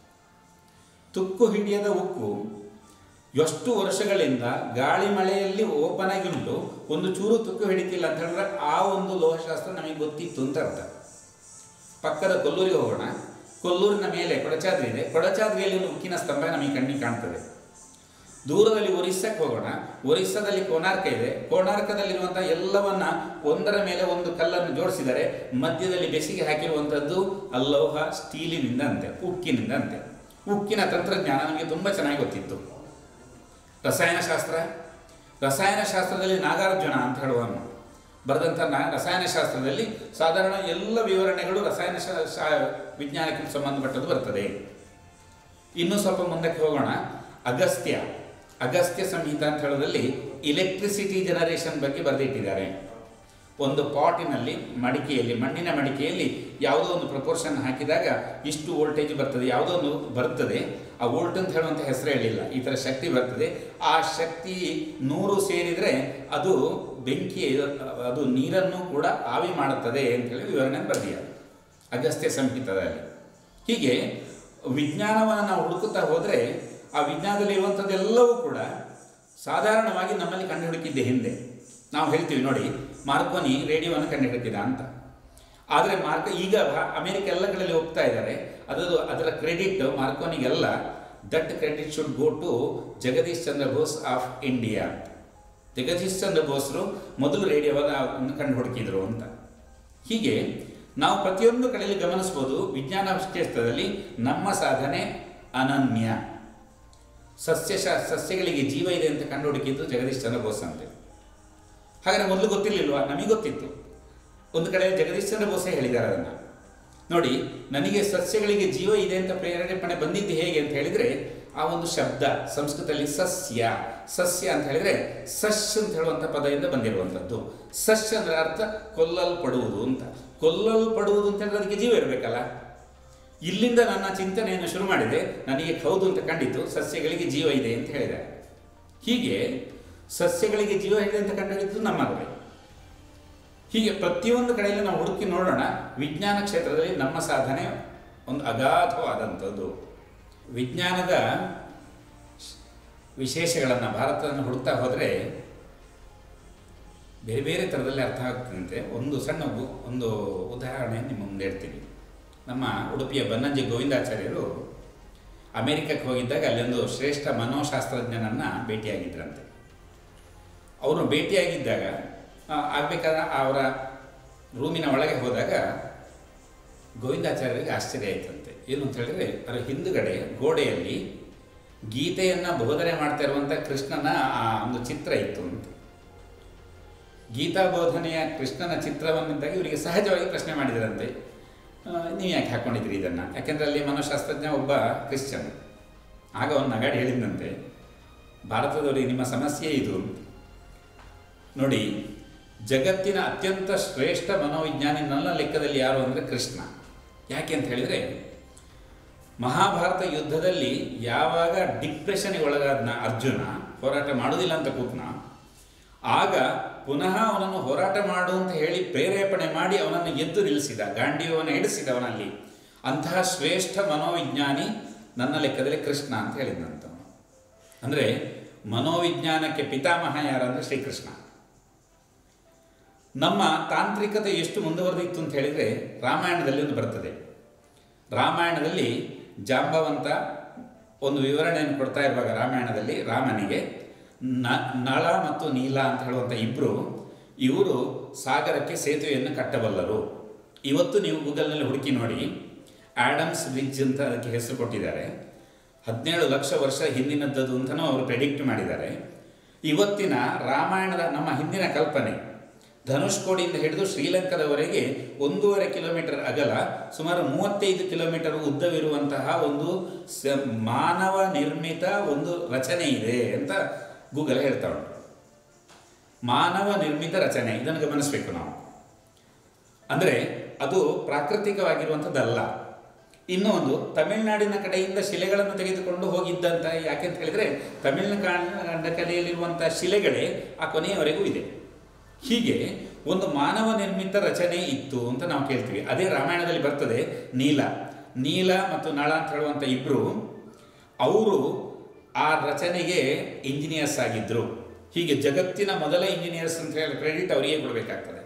ತುಕ್ಕು ಹಿಡಿಯದ ಉಕ್ಕು ಎಷ್ಟು ವರ್ಷಗಳಿಂದ ಗಾಳಿ ಮಳೆಯಲ್ಲಿ ಓಪನ್ ಆಗಿ ಉಂಟು ಒಂದು ಚೂರು ತುಕ್ಕು ಹಿಡಿತಿಲ್ಲ ಅಂತ ಹೇಳಿದ್ರೆ ಆ ಒಂದು ಲೋಹಶಾಸ್ತ್ರ ನಮಗೆ ಗೊತ್ತಿತ್ತು ಅಂತ ಅರ್ಥ ಪಕ್ಕದ ಕೊಲ್ಲೂರಿಗೆ ಹೋಗೋಣ ಕೊಲ್ಲೂರಿನ ಮೇಲೆ ಕೊಡಚಾದ್ರಿ ಇದೆ ಕೊಡಚಾದ್ರಿಯಲ್ಲಿ ಒಂದು ಉಕ್ಕಿನ ಸ್ತಂಭ ನಮಗೆ ಕಣ್ಣಿಗೆ ಕಾಣ್ತದೆ ದೂರದಲ್ಲಿ ಒರಿಸ್ಸಕ್ಕೆ ಹೋಗೋಣ ಒರಿಸ್ಸಾದಲ್ಲಿ ಕೋನಾರ್ಕ ಇದೆ ಕೋನಾರ್ಕದಲ್ಲಿರುವಂಥ ಎಲ್ಲವನ್ನ ಒಂದರ ಮೇಲೆ ಒಂದು ಕಲ್ಲನ್ನು ಜೋಡಿಸಿದರೆ ಮಧ್ಯದಲ್ಲಿ ಬೆಸಿಗೆ ಹಾಕಿರುವಂಥದ್ದು ಅಲ್ಲೋಹ ಸ್ಟೀಲಿನಿಂದ ಅಂತೆ ಉಕ್ಕಿನಿಂದ ಅಂತೆ ಉಕ್ಕಿನ ತಂತ್ರಜ್ಞಾನ ನಮಗೆ ತುಂಬ ಚೆನ್ನಾಗಿ ಗೊತ್ತಿತ್ತು ರಸಾಯನಶಾಸ್ತ್ರ ರಸಾಯನಶಾಸ್ತ್ರದಲ್ಲಿ ನಾಗಾರ್ಜುನ ಅಂತ ಹೇಳುವನು ಬರೆದಂಥ ನಾ ರಸಾಯನಶಾಸ್ತ್ರದಲ್ಲಿ ಸಾಧಾರಣ ಎಲ್ಲ ವಿವರಣೆಗಳು ರಸಾಯನ ಶಾ- ಶಾ- ವಿಜ್ಞಾನಕ್ಕೆ ಸಂಬಂಧಪಟ್ಟದ್ದು ಬರ್ತದೆ ಇನ್ನೂ ಸ್ವಲ್ಪ ಮುಂದಕ್ಕೆ ಹೋಗೋಣ ಅಗಸ್ತ್ಯ ಅಗಸ್ತ್ಯ ಸಂಹಿತ ಅಂತ ಹೇಳೋದ್ರಲ್ಲಿ ಇಲೆಕ್ಟ್ರಿಸಿಟಿ ಜನರೇಷನ್ ಬಗ್ಗೆ ಬರೆದಿಟ್ಟಿದ್ದಾರೆ ಒಂದು ಪಾಟಿನಲ್ಲಿ ಮಡಿಕೆಯಲ್ಲಿ ಮಣ್ಣಿನ ಮಡಿಕೆಯಲ್ಲಿ ಯಾವುದೋ ಒಂದು ಪ್ರಪೋರ್ಷನ್ ಹಾಕಿದಾಗ ಇಷ್ಟು ವೋಲ್ಟೇಜ್ ಬರ್ತದೆ ಯಾವುದೋ ಒಂದು ಬರ್ತದೆ ಆ ವೋಲ್ಟ್ ಅಂತ ಹೇಳುವಂಥ ಹೆಸರು ಹೇಳಿಲ್ಲ ಈ ಥರ ಶಕ್ತಿ ಬರ್ತದೆ ಆ ಶಕ್ತಿ ನೂರು ಸೇರಿದರೆ ಅದು ಬೆಂಕಿ ಅದು ನೀರನ್ನು ಕೂಡ ಆವಿ ಮಾಡುತ್ತದೆ ಅಂತೇಳಿ ವಿವರಣೆ ಬರೆದಿದ್ದಾರೆ ಅಗಸ್ತ್ಯ ಸಂಹಿತದಲ್ಲಿ ಹೀಗೆ ವಿಜ್ಞಾನವನ್ನು ನಾವು ಹುಡುಕುತ್ತಾ ಹೋದರೆ ಆ ವಿಜ್ಞಾನದಲ್ಲಿ ಇರುವಂಥದ್ದೆಲ್ಲವೂ ಕೂಡ ಸಾಧಾರಣವಾಗಿ ನಮ್ಮಲ್ಲಿ ಕಂಡು ಹುಡುಕಿದ್ದೆ ಹಿಂದೆ ನಾವು ಹೇಳ್ತೀವಿ ನೋಡಿ ಮಾರ್ಕೋನಿ ರೇಡಿಯೋವನ್ನು ಕಂಡು ಹಿಡಿದಿದ ಅಂತ ಆದರೆ ಮಾರ್ಕ ಈಗ ಭಾ- ಅಮೆರಿಕ ಎಲ್ಲ ಕಡೆಯಲ್ಲಿ ಹೋಗ್ತಾ ಇದ್ದಾರೆ ಅದದು ಅದರ ಕ್ರೆಡಿಟ್ ಮಾರ್ಕೋನಿಗೆಲ್ಲ that credit should go to Jagadish Chandra Bose of India ಅಂತ ಜಗದೀಶ್ ಚಂದ್ರ ಬೋಸ್ರು ಮೊದಲು ರೇಡಿಯೋವನ್ನು ಕಂಡು ಹುಡುಕಿದ್ರು ಅಂತ ಹೀಗೆ ನಾವು ಪ್ರತಿಯೊಂದು ಕಡೆಯಲ್ಲಿ ಗಮನಿಸ್ಬೋದು ವಿಜ್ಞಾನ ಕ್ಷೇತ್ರದಲ್ಲಿ ನಮ್ಮ ಸಾಧನೆ ಅನನ್ಯ ಸಸ್ಯ ಸಸ್ಯಗಳಿಗೆ ಜೀವ ಇದೆ ಅಂತ ಕಂಡು ಹುಡುಕಿದ್ದು ಜಗದೀಶ್ ಚಂದ್ರ ಬೋಸ್ ಅಂತೆ ಹಾಗಾದ್ರೆ ಮೊದಲು ಗೊತ್ತಿರಲಿಲ್ವಾ ನಮಗೆ ಗೊತ್ತಿತ್ತು ಒಂದು ಕಡೆ ಜಗದೀಶ್ ಚಂದ್ರ ಬೋಸೇ ಹೇಳಿದ್ದಾರೆ ಅದನ್ನು ನೋಡಿ ನನಗೆ ಸಸ್ಯಗಳಿಗೆ ಜೀವ ಇದೆ ಅಂತ ಪ್ರೇರಣೆ ಬಂದಿದ್ದು ಹೇಗೆ ಅಂತ ಹೇಳಿದರೆ ಆ ಒಂದು ಶಬ್ದ ಸಂಸ್ಕೃತದಲ್ಲಿ ಸಸ್ಯ ಸಸ್ಯ ಅಂತ ಹೇಳಿದರೆ ಸಶ್ ಅಂತ ಹೇಳುವಂಥ ಪದದಿಂದ ಬಂದಿರುವಂಥದ್ದು ಸಶ್ ಅಂದರೆ ಅರ್ಥ ಕೊಲ್ಲಲ್ಪಡುವುದು ಅಂತ ಕೊಲ್ಲಲ್ಪಡುವುದು ಅಂತ ಹೇಳಿದ್ರೆ ಅದಕ್ಕೆ ಜೀವ ಇರಬೇಕಲ್ಲ ಇಲ್ಲಿಂದ ನನ್ನ ಚಿಂತನೆಯನ್ನು ಶುರು ಮಾಡಿದೆ ನನಗೆ ಹೌದು ಅಂತ ಕಂಡಿದ್ದು ಸಸ್ಯಗಳಿಗೆ ಜೀವ ಇದೆ ಅಂತ ಹೇಳಿದೆ ಹೀಗೆ ಸಸ್ಯಗಳಿಗೆ ಜೀವ ಇದೆ ಅಂತ ಕಂಡುಹಿಡಿದು ನಮ್ಮಲ್ಲಿ ಹೀಗೆ ಪ್ರತಿಯೊಂದು ಕಡೆಯಲ್ಲಿ ನಾವು ಹುಡುಕಿ ನೋಡೋಣ ವಿಜ್ಞಾನ ಕ್ಷೇತ್ರದಲ್ಲಿ ನಮ್ಮ ಸಾಧನೆ ಒಂದು ಅಗಾಧವಾದಂಥದ್ದು ವಿಜ್ಞಾನದ ವಿಶೇಷಗಳನ್ನು ಭಾರತವನ್ನು ಹುಡುಕ್ತಾ ಹೋದರೆ ಬೇರೆ ಬೇರೆ ಥರದಲ್ಲಿ ಅರ್ಥ ಆಗ್ತದಂತೆ ಒಂದು ಸಣ್ಣ ಉ- ಒಂದು ಉದಾಹರಣೆ ನಿಮ್ಮ ಮುಂದೆ ಹೇಳ್ತೀನಿ ನಮ್ಮ ಉಡುಪಿಯ ಬನ್ನಂಜಿ ಗೋವಿಂದಾಚಾರ್ಯರು ಅಮೆರಿಕಕ್ಕೆ ಹೋಗಿದ್ದಾಗ ಅಲ್ಲೊಂದು ಶ್ರೇಷ್ಠ ಮನೋಶಾಸ್ತ್ರಜ್ಞನನ್ನು ಭೇಟಿಯಾಗಿದ್ದರಂತೆ ಅವರು ಭೇಟಿಯಾಗಿದ್ದಾಗ ಆ, ಆಗ್ಬೇಕಾದ್ರೆ ಅವರ ರೂಮಿನ ಒಳಗೆ ಹೋದಾಗ ಗೋವಿಂದಾಚಾರ್ಯರಿಗೆ ಆಶ್ಚರ್ಯ ಆಯ್ತಂತೆ ಏನು ಅಂತ ಹೇಳಿದ್ರೆ ಅದರ ಹಿಂದುಗಡೆ ಗೋಡೆಯಲ್ಲಿ ಗೀತೆಯನ್ನು ಬೋಧನೆ ಮಾಡ್ತಾ ಇರುವಂಥ ಕೃಷ್ಣನ ಆ ಒಂದು ಚಿತ್ರ ಇತ್ತು ಅಂತ ಗೀತಾ ಬೋಧನೆಯ ಕೃಷ್ಣನ ಚಿತ್ರವನ್ನಿದ್ದಾಗ ಇವರಿಗೆ ಸಹಜವಾಗಿ ಪ್ರಶ್ನೆ ಮಾಡಿದರಂತೆ ನೀವು ಯಾಕೆ ಹಾಕ್ಕೊಂಡಿದ್ರಿ ಇದನ್ನು ಯಾಕೆಂದರೆ ಅಲ್ಲಿ ಮನೋಶಾಸ್ತ್ರಜ್ಞ ಒಬ್ಬ ಕ್ರಿಶ್ಚಿಯನ್ ಆಗ ಅವನು ನಗಾಡಿ ಹೇಳಿದಂತೆ ಭಾರತದವರಿಗೆ ನಿಮ್ಮ ಸಮಸ್ಯೆ ಇದು ಅಂತ. ನೋಡಿ ಜಗತ್ತಿನ ಅತ್ಯಂತ ಶ್ರೇಷ್ಠ ಮನೋವಿಜ್ಞಾನಿ ನನ್ನ ಲೆಕ್ಕದಲ್ಲಿ ಯಾರು ಅಂದರೆ ಕೃಷ್ಣ ಯಾಕೆ ಅಂತ ಹೇಳಿದರೆ ಮಹಾಭಾರತ ಯುದ್ಧದಲ್ಲಿ ಯಾವಾಗ ಡಿಪ್ರೆಷನ್ಗೆ ಒಳಗಾದ್ನ ಅರ್ಜುನ ಹೋರಾಟ ಮಾಡುವುದಿಲ್ಲ ಅಂತ ಕೂತ್ನ ಆಗ ಪುನಃ ಅವನನ್ನು ಹೋರಾಟ ಮಾಡು ಅಂತ ಹೇಳಿ ಪ್ರೇರೇಪಣೆ ಮಾಡಿ ಅವನನ್ನು ಎದ್ದು ನಿಲ್ಲಿಸಿದ ಗಾಂಡೀವವನ್ನು ಹಿಡಿಸಿದ ಅವನಲ್ಲಿ ಅಂತಹ ಶ್ರೇಷ್ಠ ಮನೋವಿಜ್ಞಾನಿ ನನ್ನ ಲೆಕ್ಕದಲ್ಲಿ ಕೃಷ್ಣ ಅಂತ ಹೇಳಿದಂಥವನು ಅಂದರೆ ಮನೋವಿಜ್ಞಾನಕ್ಕೆ ಪಿತಾಮಹ ಯಾರಂದರೆ ಶ್ರೀಕೃಷ್ಣ ನಮ್ಮ ತಾಂತ್ರಿಕತೆ ಎಷ್ಟು ಮುಂದುವರೆದಿತ್ತು ಅಂತ ಹೇಳಿದರೆ ರಾಮಾಯಣದಲ್ಲಿ ಒಂದು ಬರ್ತದೆ ರಾಮಾಯಣದಲ್ಲಿ ಜಾಂಬವಂತ ಒಂದು ವಿವರಣೆಯನ್ನು ಕೊಡ್ತಾ ಇರುವಾಗ ರಾಮಾಯಣದಲ್ಲಿ ರಾಮನಿಗೆ ನ ನಳ ಮತ್ತು ನೀಲ ಅಂತ ಹೇಳುವಂಥ ಇಬ್ಬರು ಇವರು ಸಾಗರಕ್ಕೆ ಸೇತುವೆಯನ್ನು ಕಟ್ಟಬಲ್ಲರು ಇವತ್ತು ನೀವು ಗೂಗಲ್ನಲ್ಲಿ ಹುಡುಕಿ ನೋಡಿ ಆಡಮ್ಸ್ ಬ್ರಿಡ್ಜ್ ಅಂತ ಅದಕ್ಕೆ ಹೆಸರು ಕೊಟ್ಟಿದ್ದಾರೆ ಹದಿನೇಳು ಲಕ್ಷ ವರ್ಷ ಹಿಂದಿನದ್ದದು ಅಂತಲೂ ಅವರು ಪ್ರೆಡಿಕ್ಟ್ ಮಾಡಿದ್ದಾರೆ ಇವತ್ತಿನ ರಾಮಾಯಣದ ನಮ್ಮ ಹಿಂದಿನ ಕಲ್ಪನೆ ಧನುಷ್ಕೋಡಿಯಿಂದ ಹಿಡಿದು ಶ್ರೀಲಂಕಾದವರೆಗೆ ಒಂದೂವರೆ ಕಿಲೋಮೀಟರ್ ಅಗಲ ಸುಮಾರು ಮೂವತ್ತೈದು ಕಿಲೋಮೀಟರ್ ಉದ್ದವಿರುವಂತಹ ಒಂದು ಸ ಮಾನವ ನಿರ್ಮಿತ ಒಂದು ರಚನೆ ಇದೆ ಅಂತ ಗೂಗಲ್ ಹೇಳ್ತಾ ಉಂಟು ಮಾನವ ನಿರ್ಮಿತ ರಚನೆ ಇದನ್ನು ಗಮನಿಸಬೇಕು ನಾವು ಅಂದರೆ ಅದು ಪ್ರಾಕೃತಿಕವಾಗಿರುವಂಥದ್ದಲ್ಲ ಇನ್ನೂ ಒಂದು ತಮಿಳುನಾಡಿನ ಕಡೆಯಿಂದ ಶಿಲೆಗಳನ್ನು ತೆಗೆದುಕೊಂಡು ಹೋಗಿದ್ದಂಥ ಯಾಕೆ ಅಂತ ಹೇಳಿದರೆ ತಮಿಳುನಾಡಿನ ಕಡೆಯಲ್ಲಿರುವಂಥ ಶಿಲೆಗಳೇ ಆ ಕೊನೆಯವರೆಗೂ ಇದೆ ಹೀಗೆ ಒಂದು ಮಾನವ ನಿರ್ಮಿತ ರಚನೆ ಇತ್ತು ಅಂತ ನಾವು ಕೇಳ್ತೀವಿ ಅದೇ ರಾಮಾಯಣದಲ್ಲಿ ಬರ್ತದೆ ನೀಲ ನೀಲ ಮತ್ತು ನಳ ಅಂತ ಹೇಳುವಂಥ ಇಬ್ಬರು ಅವರು ಆ ರಚನೆಗೆ ಇಂಜಿನಿಯರ್ಸ್ ಆಗಿದ್ದರು ಹೀಗೆ ಜಗತ್ತಿನ ಮೊದಲ ಇಂಜಿನಿಯರ್ಸ್ ಅಂತ ಹೇಳಿ ಕ್ರೆಡಿಟ್ ಅವರಿಗೆ ಕೊಡಬೇಕಾಗ್ತದೆ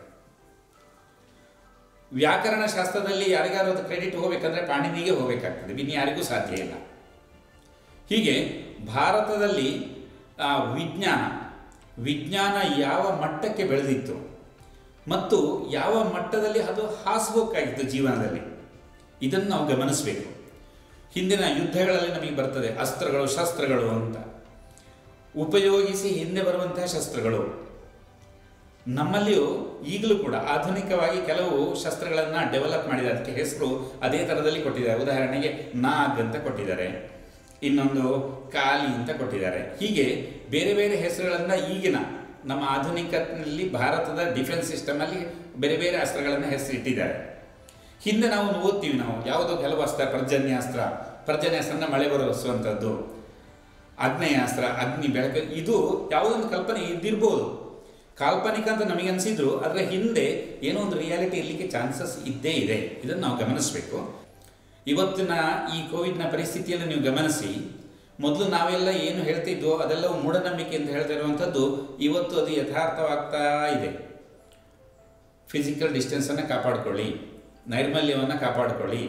ವ್ಯಾಕರಣ ಶಾಸ್ತ್ರದಲ್ಲಿ ಯಾರಿಗಾರು ಅದು ಕ್ರೆಡಿಟ್ ಹೋಗಬೇಕಂದ್ರೆ ಪಾಣಿನಿಗೆ ಹೋಗಬೇಕಾಗ್ತದೆ ಇನ್ನು ಯಾರಿಗೂ ಸಾಧ್ಯ ಇಲ್ಲ ಹೀಗೆ ಭಾರತದಲ್ಲಿ ಆ ವಿಜ್ಞಾನ ವಿಜ್ಞಾನ ಯಾವ ಮಟ್ಟಕ್ಕೆ ಬೆಳೆದಿತ್ತು ಮತ್ತು ಯಾವ ಮಟ್ಟದಲ್ಲಿ ಅದು ಹಾಸುಹೊಕ್ಕಾಗಿತ್ತು ಜೀವನದಲ್ಲಿ ಇದನ್ನು ನಾವು ಗಮನಿಸಬೇಕು ಹಿಂದಿನ ಯುದ್ಧಗಳಲ್ಲಿ ನಮಗೆ ಬರ್ತದೆ ಅಸ್ತ್ರಗಳು ಶಸ್ತ್ರಗಳು ಅಂತ ಉಪಯೋಗಿಸಿ ಹಿಂದೆ ಬರುವಂತಹ ಶಸ್ತ್ರಗಳು ನಮ್ಮಲ್ಲಿಯೂ ಈಗಲೂ ಕೂಡ ಆಧುನಿಕವಾಗಿ ಕೆಲವು ಶಸ್ತ್ರಗಳನ್ನು ಡೆವಲಪ್ ಮಾಡಿದ್ದಾರೆ ಅದಕ್ಕೆ ಹೆಸರು ಅದೇ ಥರದಲ್ಲಿ ಕೊಟ್ಟಿದ್ದಾರೆ ಉದಾಹರಣೆಗೆ ನಾಗ್ ಅಂತ ಕೊಟ್ಟಿದ್ದಾರೆ ಇನ್ನೊಂದು ಕಾಲಿ ಅಂತ ಕೊಟ್ಟಿದ್ದಾರೆ ಹೀಗೆ ಬೇರೆ ಬೇರೆ ಹೆಸರುಗಳನ್ನು ಈಗಿನ ನಮ್ಮ ಆಧುನಿಕನಲ್ಲಿ ಭಾರತದ ಡಿಫೆನ್ಸ್ ಸಿಸ್ಟಮಲ್ಲಿ ಬೇರೆ ಬೇರೆ ಅಸ್ತ್ರಗಳನ್ನು ಹೆಸರಿಟ್ಟಿದ್ದಾರೆ ಹಿಂದೆ ನಾವು ಓದ್ತೀವಿ ನಾವು ಯಾವುದೋ ಕೆಲವು ಅಸ್ತ್ರ ಪರ್ಜನ್ಯಾಸ್ತ್ರ ಪರ್ಜನ್ಯಾಸ್ತ್ರನ ಮಳೆ ಬರೆಸುವಂಥದ್ದು ಆಗ್ನೇಯಾಸ್ತ್ರ ಅಗ್ನಿ ಬೆಳಕು ಇದು ಯಾವುದೊಂದು ಕಲ್ಪನೆ ಇದ್ದಿರ್ಬೋದು ಕಾಲ್ಪನಿಕ ಅಂತ ನಮಗೆ ಅನಿಸಿದ್ರು ಅದರ ಹಿಂದೆ ಏನೋ ಒಂದು ರಿಯಾಲಿಟಿ ಇರಲಿಕ್ಕೆ ಚಾನ್ಸಸ್ ಇದ್ದೇ ಇದೆ ಇದನ್ನು ನಾವು ಗಮನಿಸಬೇಕು ಇವತ್ತಿನ ಈ ಕೋವಿಡ್ನ ಪರಿಸ್ಥಿತಿಯಲ್ಲಿ ನೀವು ಗಮನಿಸಿ ಮೊದಲು ನಾವೆಲ್ಲ ಏನು ಹೇಳ್ತಿದ್ವೋ ಅದೆಲ್ಲವೂ ಮೂಢನಂಬಿಕೆ ಅಂತ ಹೇಳ್ತಾ ಇರುವಂಥದ್ದು ಇವತ್ತು ಅದು ಯಥಾರ್ಥವಾಗ್ತಾ ಇದೆ ಫಿಸಿಕಲ್ ಡಿಸ್ಟೆನ್ಸನ್ನು ಕಾಪಾಡಿಕೊಳ್ಳಿ ನೈರ್ಮಲ್ಯವನ್ನು ಕಾಪಾಡಿಕೊಳ್ಳಿ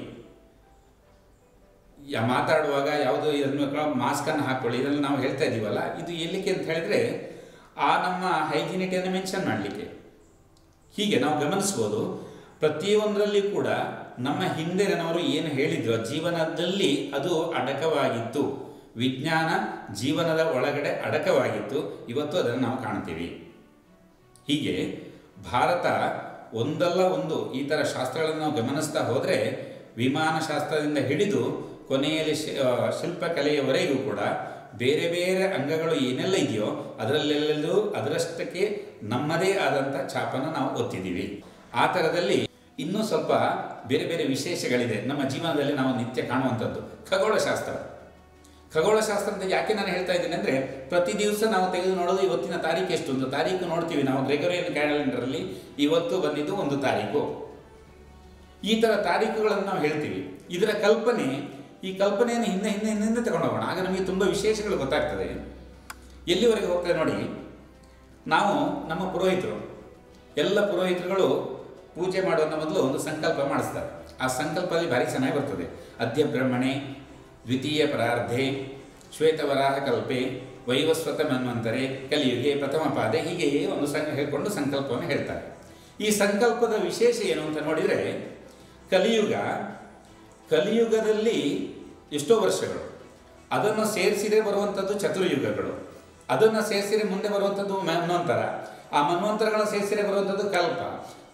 ಯಾ ಮಾತಾಡುವಾಗ ಯಾವುದು ಇದನ್ನು ಮಾಸ್ಕನ್ನು ಹಾಕ್ಕೊಳ್ಳಿ ಇದನ್ನು ನಾವು ಹೇಳ್ತಾ ಇದ್ದೀವಲ್ಲ ಇದು ಎಲ್ಲಿಗೆ ಅಂತ ಹೇಳಿದ್ರೆ ಆ ನಮ್ಮ ಹೈಜಿನಿಟಿಯನ್ನು ಮೆನ್ಷನ್ ಮಾಡಲಿಕ್ಕೆ ಹೀಗೆ ನಾವು ಗಮನಿಸ್ಬೋದು ಪ್ರತಿಯೊಂದರಲ್ಲಿ ಕೂಡ ನಮ್ಮ ಹಿಂದಿನವರು ಏನು ಹೇಳಿದ್ರು ಜೀವನದಲ್ಲಿ ಅದು ಅಡಕವಾಗಿತ್ತು ವಿಜ್ಞಾನ ಜೀವನದ ಒಳಗಡೆ ಅಡಕವಾಗಿತ್ತು ಇವತ್ತು ಅದನ್ನು ನಾವು ಕಾಣ್ತೀವಿ ಹೀಗೆ ಭಾರತ ಒಂದಲ್ಲ ಒಂದು ಈ ಥರ ಶಾಸ್ತ್ರಗಳನ್ನು ನಾವು ಗಮನಿಸ್ತಾ ಹೋದರೆ ವಿಮಾನಶಾಸ್ತ್ರದಿಂದ ಹಿಡಿದು ಕೊನೆಯಲ್ಲಿ ಶಿ ಆ, ಶಿಲ್ಪಕಲೆಯವರೆಗೂ ಕೂಡ ಬೇರೆ ಬೇರೆ ಅಂಗಗಳು ಏನೆಲ್ಲ ಇದೆಯೋ ಅದರಲ್ಲೆಲ್ಲೂ ಅದರಷ್ಟಕ್ಕೆ ನಮ್ಮದೇ ಆದಂಥ ಛಾಪನ್ನು ನಾವು ಒತ್ತಿದ್ದೀವಿ ಆ ಥರದಲ್ಲಿ ಇನ್ನೂ ಸ್ವಲ್ಪ ಬೇರೆ ಬೇರೆ ವಿಶೇಷಗಳಿದೆ ನಮ್ಮ ಜೀವನದಲ್ಲಿ ನಾವು ನಿತ್ಯ ಕಾಣುವಂಥದ್ದು ಖಗೋಳಶಾಸ್ತ್ರ ಖಗೋಳಶಾಸ್ತ್ರ ಅಂತ ಯಾಕೆ ನಾನು ಹೇಳ್ತಾ ಇದ್ದೀನಿ ಅಂದರೆ ಪ್ರತಿ ದಿವಸ ನಾವು ತೆಗೆದು ನೋಡೋದು ಇವತ್ತಿನ ತಾರೀಕು ಎಷ್ಟು ಒಂದು ತಾರೀಕು ನೋಡ್ತೀವಿ ನಾವು ಗ್ರೆಗೋರಿಯನ್ ಕ್ಯಾಲೆಂಡರಲ್ಲಿ ಇವತ್ತು ಬಂದಿದ್ದು ಒಂದು ತಾರೀಕು ಈ ಥರ ತಾರೀಕುಗಳನ್ನು ನಾವು ಹೇಳ್ತೀವಿ ಇದರ ಕಲ್ಪನೆ ಈ ಕಲ್ಪನೆಯನ್ನು ಹಿಂದೆ ಹಿಂದೆ ಹಿಂದೆ ಹಿಂದೆ ತಗೊಂಡು ಹೋಗೋಣ ಆಗ ನಮಗೆ ತುಂಬ ವಿಶೇಷಗಳು ಗೊತ್ತಾಗ್ತದೆ ಎಲ್ಲಿವರೆಗೆ ಹೋಗ್ತದೆ ನೋಡಿ ನಾವು ನಮ್ಮ ಪುರೋಹಿತರು ಎಲ್ಲ ಪುರೋಹಿತರುಗಳು ಪೂಜೆ ಮಾಡುವಂಥ ಮೊದಲು ಒಂದು ಸಂಕಲ್ಪ ಮಾಡಿಸ್ತಾರೆ ಆ ಸಂಕಲ್ಪದಲ್ಲಿ ಭಾರಿ ಚೆನ್ನಾಗಿ ಬರ್ತದೆ ಅದ್ಯ ಬ್ರಹ್ಮಣೆ ದ್ವಿತೀಯ ಪರಾರ್ಧೆ ಶ್ವೇತವರಾಹ ಕಲ್ಪೆ ವೈವಸ್ವತ ಮನ್ವಂತರೆ ಕಲಿಯುಗೆ ಪ್ರಥಮ ಪಾದೆ ಹೀಗೆ ಒಂದು ಸಂಘ ಹೇಳ್ಕೊಂಡು ಸಂಕಲ್ಪವನ್ನು ಹೇಳ್ತಾರೆ ಈ ಸಂಕಲ್ಪದ ವಿಶೇಷ ಏನು ಅಂತ ನೋಡಿದರೆ ಕಲಿಯುಗ ಕಲಿಯುಗದಲ್ಲಿ ಎಷ್ಟೋ ವರ್ಷಗಳು ಅದನ್ನು ಸೇರಿಸಿದರೆ ಬರುವಂಥದ್ದು ಚತುರ್ಯುಗಗಳು ಅದನ್ನು ಸೇರಿಸಿದರೆ ಮುಂದೆ ಬರುವಂಥದ್ದು ಮನ್ವಂತರ ಆ ಮನ್ವಂತರಗಳನ್ನು ಸೇರಿಸಿದರೆ ಬರುವಂಥದ್ದು ಕಲ್ಪ